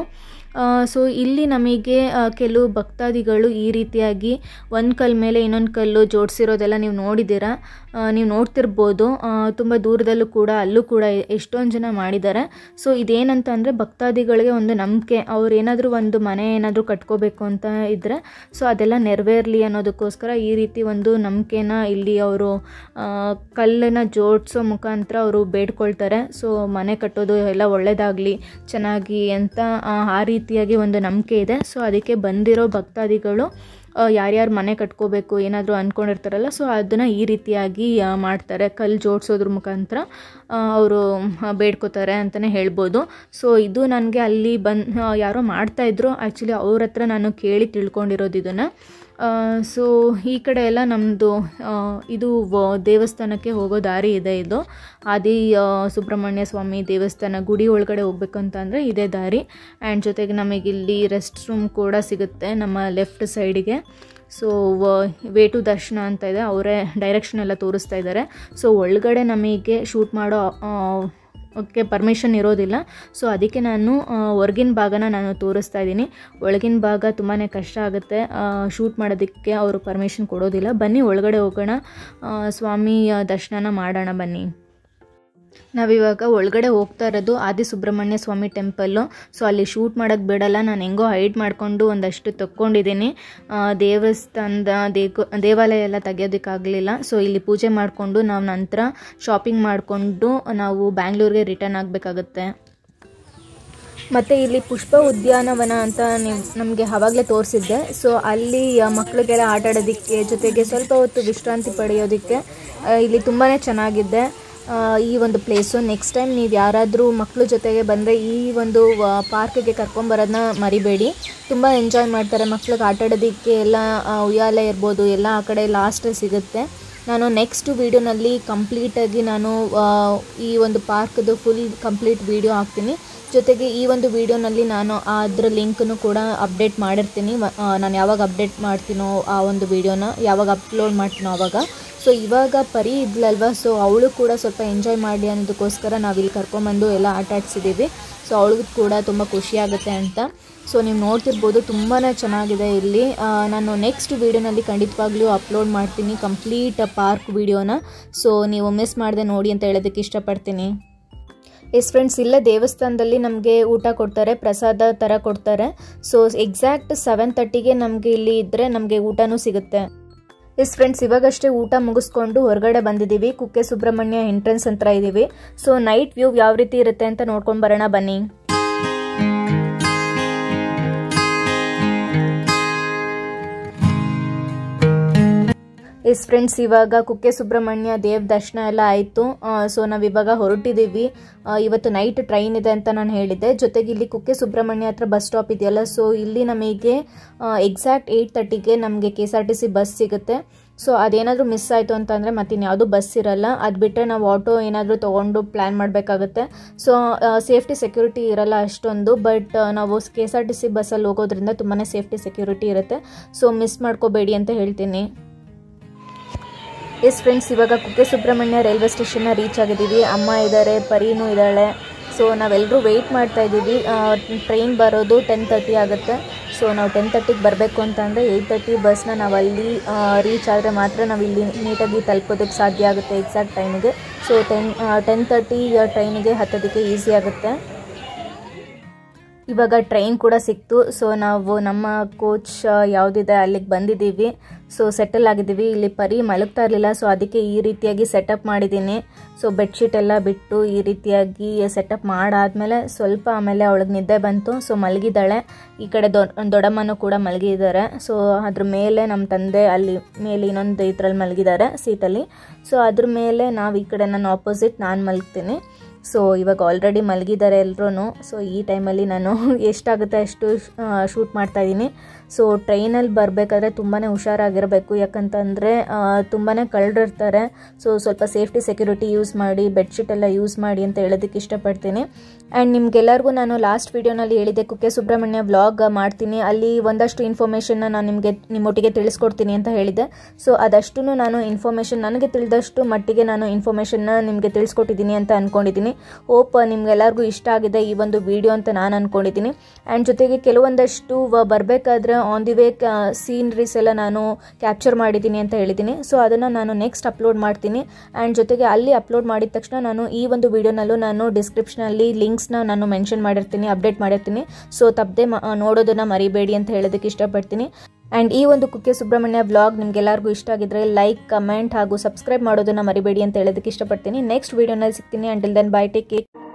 ಸೊ ಇಲ್ಲಿ ನಮಗೆ ಆ, ಕೆಲವು ಭಕ್ತಾದಿಗಳು ಈ ರೀತಿಯಾಗಿ ಒಂದು ಕಲ್ಲು ಮೇಲೆ ಇನ್ನೊಂದು ಕಲ್ಲು ಜೋಡಿಸಿರೋದೆಲ್ಲ ನೀವು ನೋಡಿದ್ದೀರಾ ಆ, ನೀವು ನೋಡ್ತಿರ್ಬೋದು ತುಂಬ ದೂರದಲ್ಲೂ ಕೂಡ ಅಲ್ಲೂ ಕೂಡ ಎಷ್ಟೊಂದು ಜನ ಮಾಡಿದ್ದಾರೆ ಸೊ ಇದೇನಂತ ಅಂದರೆ ಭಕ್ತಾದಿಗಳಿಗೆ ಒಂದು ನಂಬಿಕೆ ಅವ್ರು ಏನಾದರೂ ಒಂದು ಮನೆ ಏನಾದರೂ ಕಟ್ಕೋಬೇಕು ಅಂತ ಇದ್ದರೆ ಸೊ ಅದೆಲ್ಲ ನೆರವೇರಲಿ ಅನ್ನೋದಕ್ಕೋಸ್ಕರ ಈ ರೀತಿ ಒಂದು ನಂಬಿಕೆನ ಇಲ್ಲಿ ಅವರು ಕಲ್ಲನ್ನು ಜೋಡಿಸೋ ಮುಖಾಂತರ ಅವರು ಬೇಡ್ಕೊಳ್ತಾರೆ ಸೊ ಮನೆ ಕಟ್ಟೋದು ಎಲ್ಲ ಒಳ್ಳೆಯದಾಗಲಿ ಚೆನ್ನಾಗಿ ಅಂತ ಆ, ಆ ರೀತಿಯಾಗಿ ಒಂದು ನಂಬಿಕೆ ಇದೆ ಸೊ ಅದಕ್ಕೆ ಬಂದಿರೋ ಭಕ್ತಾದಿಗಳು ಯಾರ್ಯಾರು ಮನೆ ಕಟ್ಕೋಬೇಕು ಏನಾದರೂ ಅಂದ್ಕೊಂಡಿರ್ತಾರಲ್ಲ ಸೊ ಅದನ್ನು ಈ ರೀತಿಯಾಗಿ ಆ, ಮಾಡ್ತಾರೆ ಕಲ್ಲು ಜೋಡಿಸೋದ್ರ ಮುಖಾಂತರ ಅವರು ಬೇಡ್ಕೋತಾರೆ ಅಂತಲೇ ಹೇಳ್ಬೋದು ಸೊ ಇದು ನನಗೆ ಅಲ್ಲಿ ಬಂದು ಯಾರೋ ಮಾಡ್ತಾಯಿದ್ರು ಆ್ಯಕ್ಚುಲಿ ಅವ್ರ ಹತ್ರ ನಾನು ಕೇಳಿ ತಿಳ್ಕೊಂಡಿರೋದು ಇದನ್ನು ಸೊ ಈ ಕಡೆ ಎಲ್ಲ ನಮ್ಮದು ಇದು ವ- ದೇವಸ್ಥಾನಕ್ಕೆ ಹೋಗೋ ದಾರಿ ಇದೆ ಇದು ಆದಿ ಆ, ಸುಬ್ರಹ್ಮಣ್ಯ ಸ್ವಾಮಿ ದೇವಸ್ಥಾನ ಗುಡಿ ಒಳಗಡೆ ಹೋಗ್ಬೇಕು ಅಂತ ಅಂದರೆ ಇದೇ ದಾರಿ ಆ್ಯಂಡ್ ಜೊತೆಗೆ ನಮಗಿಲ್ಲಿ ರೆಸ್ಟ್ ರೂಮ್ ಕೂಡ ಸಿಗುತ್ತೆ ನಮ್ಮ ಲೆಫ್ಟ್ ಸೈಡಿಗೆ ಸೊ ವೇಟು ದರ್ಶನ ಅಂತ ಇದೆ ಅವರೇ ಡೈರೆಕ್ಷನ್ ಎಲ್ಲ ತೋರಿಸ್ತಾ ಇದ್ದಾರೆ ಸೊ ಒಳಗಡೆ ನಮಗೆ ಶೂಟ್ ಮಾಡೋ ಆ, ಓಕೆ ಪರ್ಮಿಷನ್ ಇರೋದಿಲ್ಲ ಸೊ ಅದಕ್ಕೆ ನಾನು ಹೊರ್ಗಿನ ಭಾಗನ ನಾನು ತೋರಿಸ್ತಾ ಇದ್ದೀನಿ ಒಳಗಿನ ಭಾಗ ತುಂಬಾ ಕಷ್ಟ ಆಗುತ್ತೆ ಶೂಟ್ ಮಾಡೋದಕ್ಕೆ ಅವರು ಪರ್ಮಿಷನ್ ಕೊಡೋದಿಲ್ಲ ಬನ್ನಿ ಒಳಗಡೆ ಹೋಗೋಣ ಆ, ಸ್ವಾಮಿ ಆ, ದರ್ಶನನ ಮಾಡೋಣ ಬನ್ನಿ ನಾವಿವಾಗ ಒಳಗಡೆ ಹೋಗ್ತಾ ಇರೋದು ಆದಿ ಸುಬ್ರಹ್ಮಣ್ಯ ಸ್ವಾಮಿ ಟೆಂಪಲ್ಲು ಸೊ ಅಲ್ಲಿ ಶೂಟ್ ಮಾಡೋಕ್ಕೆ ಬಿಡಲ್ಲ ನಾನು ಹೆಂಗೋ ಹೈಡ್ ಮಾಡಿಕೊಂಡು ಒಂದಷ್ಟು ತಕ್ಕೊಂಡಿದ್ದೀನಿ ಆ, ದೇವಸ್ಥಾನದ ದೇಗೋ ದೇವಾಲಯ ಎಲ್ಲ ತೆಗಿಯೋದಕ್ಕಾಗಲಿಲ್ಲ ಸೊ ಇಲ್ಲಿ ಪೂಜೆ ಮಾಡಿಕೊಂಡು ನಾವು ನಂತರ ಶಾಪಿಂಗ್ ಮಾಡಿಕೊಂಡು ನಾವು ಬ್ಯಾಂಗ್ಳೂರಿಗೆ ರಿಟರ್ನ್ ಆಗಬೇಕಾಗತ್ತೆ ಮತ್ತು ಇಲ್ಲಿ ಪುಷ್ಪ ಉದ್ಯಾನವನ ಅಂತ ನೀವು ನಮಗೆ ಆವಾಗಲೇ ತೋರಿಸಿದ್ದೆ ಸೊ ಅಲ್ಲಿ ಆ, ಮಕ್ಕಳಿಗೆಲ್ಲ ಆಟ ಆಡೋದಕ್ಕೆ ಜೊತೆಗೆ ಸ್ವಲ್ಪ ಹೊತ್ತು ವಿಶ್ರಾಂತಿ ಪಡೆಯೋದಕ್ಕೆ ಆ, ಇಲ್ಲಿ ತುಂಬಾ ಚೆನ್ನಾಗಿದೆ ಈ ಒಂದು ಪ್ಲೇಸು ನೆಕ್ಸ್ಟ್ ಟೈಮ್ ನೀವು ಯಾರಾದರೂ ಮಕ್ಕಳು ಜೊತೆಗೆ ಬಂದರೆ ಈ ಒಂದು ಪಾರ್ಕಿಗೆ ಕರ್ಕೊಂಬರೋದನ್ನ ಮರಿಬೇಡಿ ತುಂಬ ಎಂಜಾಯ್ ಮಾಡ್ತಾರೆ ಮಕ್ಳಿಗೆ ಆಟ ಆಡೋದಕ್ಕೆ ಎಲ್ಲ ಆ, ಉಯ್ಯಾಲೆ ಇರ್ಬೋದು ಎಲ್ಲ ಆ ಕಡೆ ಲಾಸ್ಟಲ್ಲಿ ಸಿಗುತ್ತೆ ನಾನು ನೆಕ್ಸ್ಟ್ ವೀಡಿಯೋನಲ್ಲಿ ಕಂಪ್ಲೀಟಾಗಿ ನಾನು ಆ, ಈ ಒಂದು ಪಾರ್ಕ್ದು ಫುಲ್ ಕಂಪ್ಲೀಟ್ ವೀಡಿಯೋ ಹಾಕ್ತೀನಿ ಜೊತೆಗೆ ಈ ಒಂದು ವೀಡಿಯೋನಲ್ಲಿ ನಾನು ಅದ್ರ ಲಿಂಕನ್ನು ಕೂಡ ಅಪ್ಡೇಟ್ ಮಾಡಿರ್ತೀನಿ ವ- ಆ, ನಾನು ಯಾವಾಗ ಅಪ್ಡೇಟ್ ಮಾಡ್ತೀನೋ ಆ ಒಂದು ವೀಡಿಯೋನ ಯಾವಾಗ ಅಪ್ಲೋಡ್ ಮಾಡ್ತೀನೋ ಆವಾಗ ಸೊ ಇವಾಗ ಪರಿ ಇದ್ಲಲ್ವ ಸೊ ಅವಳು ಕೂಡ ಸ್ವಲ್ಪ ಎಂಜಾಯ್ ಮಾಡಲಿ ಅನ್ನೋದಕ್ಕೋಸ್ಕರ ನಾವಿಲ್ಲಿ ಕರ್ಕೊಂಬಂದು ಎಲ್ಲ ಆಟ ಆಡ್ಸಿದ್ದೀವಿ ಸೊ ಅವಳಿಗೂ ಕೂಡ ತುಂಬ ಖುಷಿಯಾಗುತ್ತೆ ಅಂತ ಸೊ ನೀವು ನೋಡ್ತಿರ್ಬೋದು ತುಂಬಾ ಚೆನ್ನಾಗಿದೆ ಇಲ್ಲಿ ಆ, ನಾನು ನೆಕ್ಸ್ಟ್ ವೀಡಿಯೋನಲ್ಲಿ ಖಂಡಿತವಾಗ್ಲೂ ಅಪ್ಲೋಡ್ ಮಾಡ್ತೀನಿ ಕಂಪ್ಲೀಟ್ ಪಾರ್ಕ್ ವೀಡಿಯೋನ ಸೊ ನೀವು ಮಿಸ್ ಮಾಡದೆ ನೋಡಿ ಅಂತ ಹೇಳೋದಕ್ಕೆ ಇಷ್ಟಪಡ್ತೀನಿ ಎಸ್ ಫ್ರೆಂಡ್ಸ್ ಇಲ್ಲೇ ದೇವಸ್ಥಾನದಲ್ಲಿ ನಮಗೆ ಊಟ ಕೊಡ್ತಾರೆ ಪ್ರಸಾದ ಥರ ಕೊಡ್ತಾರೆ ಸೊ ಎಕ್ಸಾಕ್ಟ್ ಸೆವೆನ್ ತರ್ಟಿಗೆ ನಮಗೆ ಇಲ್ಲಿ ಇದ್ದರೆ ನಮಗೆ ಊಟನೂ ಸಿಗುತ್ತೆ ಎಸ್ ಫ್ರೆಂಡ್ಸ್ ಇವಾಗಷ್ಟೇ ಊಟ ಮುಗಿಸ್ಕೊಂಡು ಹೊರಗಡೆ ಬಂದಿದ್ದೀವಿ ಕುಕ್ಕೆ ಸುಬ್ರಹ್ಮಣ್ಯ ಎಂಟ್ರೆನ್ಸ್ ಹತ್ರ ಇದ್ದೀವಿ ಸೊ ನೈಟ್ ವ್ಯೂ ಯಾವ ರೀತಿ ಇರುತ್ತೆ ಅಂತ ನೋಡ್ಕೊಂಡು ಬರೋಣ ಬನ್ನಿ ಎಸ್ ಫ್ರೆಂಡ್ಸ್ ಇವಾಗ ಕುಕ್ಕೆ ಸುಬ್ರಹ್ಮಣ್ಯ ದೇವ್ ದರ್ಶನ ಎಲ್ಲ ಆಯಿತು ಸೊ ನಾವು ಇವಾಗ ಹೊರಟಿದ್ದೀವಿ ಆ, ಇವತ್ತು ನೈಟ್ ಟ್ರೈನ್ ಇದೆ ಅಂತ ನಾನು ಹೇಳಿದ್ದೆ ಜೊತೆಗೆ ಇಲ್ಲಿ ಕುಕ್ಕೆ ಸುಬ್ರಹ್ಮಣ್ಯ ಹತ್ರ ಬಸ್ ಸ್ಟಾಪ್ ಇದೆಯಲ್ಲ ಸೊ ಇಲ್ಲಿ ನಮಗೆ ಎಕ್ಸಾಕ್ಟ್ ಏಯ್ಟ್ ತರ್ಟಿಗೆ ನಮಗೆ K S R T C bus ಸಿಗುತ್ತೆ ಸೊ ಅದೇನಾದರೂ ಮಿಸ್ ಆಯಿತು ಅಂತಂದರೆ ಮತ್ತಿನ್ಯಾವುದೂ ಬಸ್ ಇರಲ್ಲ ಅದು ಬಿಟ್ಟರೆ ನಾವು ಆಟೋ ಏನಾದರೂ ತೊಗೊಂಡು ಪ್ಲ್ಯಾನ್ ಮಾಡಬೇಕಾಗುತ್ತೆ ಸೊ ಸೇಫ್ಟಿ ಸೆಕ್ಯೂರಿಟಿ ಇರಲ್ಲ ಅಷ್ಟೊಂದು ಬಟ್ ನಾವು K S R T C ಬಸ್ಸಲ್ಲಿ ಹೋಗೋದ್ರಿಂದ ತುಂಬಾ ಸೇಫ್ಟಿ ಸೆಕ್ಯೂರಿಟಿ ಇರುತ್ತೆ ಸೊ ಮಿಸ್ ಮಾಡ್ಕೋಬೇಡಿ ಅಂತ ಹೇಳ್ತೀನಿ ಎಸ್ ಫ್ರೆಂಡ್ಸ್ ಇವಾಗ ಕುಕ್ಕೆ ಸುಬ್ರಹ್ಮಣ್ಯ ರೈಲ್ವೆ ಸ್ಟೇಷನ್ನ ರೀಚ್ ಆಗಿದ್ದೀವಿ ಅಮ್ಮ ಇದ್ದಾರೆ ಪರೀನು ಇದ್ದಾಳೆ ಸೊ ನಾವೆಲ್ಲರೂ ವೆಯ್ಟ್ ಮಾಡ್ತಾ ಇದ್ದೀವಿ ಟ್ರೈನ್ ಬರೋದು ಟೆನ್ ತರ್ಟಿ ಆಗುತ್ತೆ ಸೊ ನಾವು ಟೆನ್ ತರ್ಟಿಗೆ ಬರಬೇಕು ಅಂತ ಅಂದರೆ ಏಯ್ಟ್ ತರ್ಟಿ ಬಸ್ನ ನಾವು ಅಲ್ಲಿ ರೀಚ್ ಆದರೆ ಮಾತ್ರ ನಾವು ಇಲ್ಲಿ ನೀಟಾಗಿ ತಲುಪೋದಕ್ಕೆ ಸಾಧ್ಯ ಆಗುತ್ತೆ ಎಕ್ಸಾಕ್ಟ್ ಟೈಮಿಗೆ ಸೊ ಟೆನ್ ಟೆನ್ ತರ್ಟಿ ಟ್ರೈನಿಗೆ ಹತ್ತೋದಕ್ಕೆ ಈಸಿ ಆಗುತ್ತೆ ಇವಾಗ ಟ್ರೈನ್ ಕೂಡ ಸಿಕ್ತು ಸೊ ನಾವು ನಮ್ಮ ಕೋಚ್ ಯಾವುದಿದೆ ಅಲ್ಲಿಗೆ ಬಂದಿದ್ದೀವಿ ಸೊ ಸೆಟಲ್ ಆಗಿದ್ದೀವಿ ಇಲ್ಲಿ ಪರಿ ಮಲಗ್ತಾ ಇರಲಿಲ್ಲ ಸೊ ಅದಕ್ಕೆ ಈ ರೀತಿಯಾಗಿ ಸೆಟಪ್ ಮಾಡಿದ್ದೀನಿ ಸೊ ಬೆಡ್ಶೀಟ್ ಎಲ್ಲ ಬಿಟ್ಟು ಈ ರೀತಿಯಾಗಿ ಸೆಟಪ್ ಮಾಡಾದ್ಮೇಲೆ ಸ್ವಲ್ಪ ಆಮೇಲೆ ಅವಳಿಗೆ ನಿದ್ದೆ ಬಂತು ಸೊ ಮಲಗಿದ್ದಾಳೆ ಈ ಕಡೆ ದೊಡ್ಡ ದೊಡ್ಡಮ್ಮನೂ ಕೂಡ ಮಲಗಿದ್ದಾರೆ ಸೊ ಅದ್ರ ಮೇಲೆ ನಮ್ಮ ತಂದೆ ಅಲ್ಲಿ ಮೇಲೆ ಇನ್ನೊಂದು ಇದ್ರಲ್ಲಿ ಮಲಗಿದ್ದಾರೆ ಸೀಟಲ್ಲಿ ಸೊ ಅದ್ರ ಮೇಲೆ ನಾವು ಈ ಕಡೆ ನನ್ನ ಆಪೋಸಿಟ್ ನಾನು ಮಲಗ್ತೀನಿ ಸೊ ಇವಾಗ ಆಲ್ರೆಡಿ ಮಲಗಿದ್ದಾರೆ ಎಲ್ಲರೂ ಸೊ ಈ ಟೈಮಲ್ಲಿ ನಾನು ಎಷ್ಟಾಗುತ್ತೆ ಅಷ್ಟು ಶೂಟ್ ಮಾಡ್ತಾ ಇದ್ದೀನಿ ಸೊ ಟ್ರೈನಲ್ಲಿ ಬರಬೇಕಾದ್ರೆ ತುಂಬಾ ಹುಷಾರಾಗಿರಬೇಕು ಯಾಕಂತಂದರೆ ತುಂಬಾ ಕಳ್ಳರಿರ್ತಾರೆ ಸೊ ಸ್ವಲ್ಪ ಸೇಫ್ಟಿ ಸೆಕ್ಯೂರಿಟಿ ಯೂಸ್ ಮಾಡಿ ಬೆಡ್ಶೀಟ್ ಎಲ್ಲ ಯೂಸ್ ಮಾಡಿ ಅಂತ ಹೇಳೋದಕ್ಕೆ ಇಷ್ಟಪಡ್ತೀನಿ ಆ್ಯಂಡ್ ನಿಮ್ಗೆಲ್ಲರಿಗೂ ನಾನು ಲಾಸ್ಟ್ ವೀಡಿಯೋನಲ್ಲಿ ಹೇಳಿದ್ದೆ ಕುಕ್ಕೆ ಸುಬ್ರಹ್ಮಣ್ಯ ವ್ಲಾಗ್ ಮಾಡ್ತೀನಿ ಅಲ್ಲಿ ಒಂದಷ್ಟು ಇನ್ಫಾರ್ಮೇಷನ್ನ ನಾನು ನಿಮಗೆ ನಿಮ್ಮೊಟ್ಟಿಗೆ ತಿಳಿಸ್ಕೊಡ್ತೀನಿ ಅಂತ ಹೇಳಿದ್ದೆ ಸೊ ಅದಷ್ಟು ನಾನು ಇನ್ಫಾರ್ಮೇಷನ್ ನನಗೆ ತಿಳಿದಷ್ಟು ಮಟ್ಟಿಗೆ ನಾನು ಇನ್ಫಾರ್ಮೇಷನ್ನ ನಿಮಗೆ ತಿಳಿಸ್ಕೊಟ್ಟಿದ್ದೀನಿ ಅಂತ ಅಂದ್ಕೊಂಡಿದ್ದೀನಿ ಹೋಪ್ ನಿಮ್ಗೆಲ್ಲರಿಗೂ ಇಷ್ಟ ಆಗಿದೆ ಈ ಒಂದು ವಿಡಿಯೋ ಅಂತ ನಾನು ಅಂದ್ಕೊಂಡಿದ್ದೀನಿ ಆ್ಯಂಡ್ ಜೊತೆಗೆ ಕೆಲವೊಂದಷ್ಟು ಬರಬೇಕಾದ್ರೆ ಆನ್ ದಿ ವೇ ಸೀನ್ರೀಸ್ ಎಲ್ಲ ನಾನು ಕ್ಯಾಪ್ಚರ್ ಮಾಡಿದ್ದೀನಿ ಅಂತ ಹೇಳಿದ್ದೀನಿ ಸೊ ಅದನ್ನು ನಾನು ನೆಕ್ಸ್ಟ್ ಅಪ್ಲೋಡ್ ಮಾಡ್ತೀನಿ ಆ್ಯಂಡ್ ಜೊತೆಗೆ ಅಲ್ಲಿ ಅಪ್ಲೋಡ್ ಮಾಡಿದ ತಕ್ಷಣ ನಾನು ಈ ಒಂದು ವಿಡಿಯೋನಲ್ಲೂ ನಾನು ಡಿಸ್ಕ್ರಿಪ್ಷನಲ್ಲಿ ಲಿಂಕ್ಸ್ನ ನಾನು ಮೆನ್ಷನ್ ಮಾಡಿರ್ತೀನಿ ಅಪ್ಡೇಟ್ ಮಾಡಿರ್ತೀನಿ ಸೊ ತಪ್ಪದೆ ನೋಡೋದನ್ನು ಮರಿಬೇಡಿ ಅಂತ ಹೇಳೋದಕ್ಕೆ ಇಷ್ಟಪಡ್ತೀನಿ ಆ್ಯಂಡ್ ಈ ಒಂದು ಕುಕ್ಕೆ ಸುಬ್ರಹ್ಮಣ್ಯ ವ್ಲಾಗ್ ನಿಮ್ಗೆಲ್ಲರಿಗೂ ಇಷ್ಟ ಆಗಿದ್ರೆ ಲೈಕ್ ಕಮೆಂಟ್ ಹಾಗೂ ಸಬ್ಸ್ಕ್ರೈಬ್ ಮಾಡೋದನ್ನು ಮರಿಬೇಡಿ ಅಂತ ಹೇಳೋದಕ್ಕೆ ಇಷ್ಟಪಡ್ತೀನಿ ನೆಕ್ಸ್ಟ್ ವೀಡಿಯೋನಲ್ಲಿ ಸಿಗ್ತೀನಿ until then bye take cake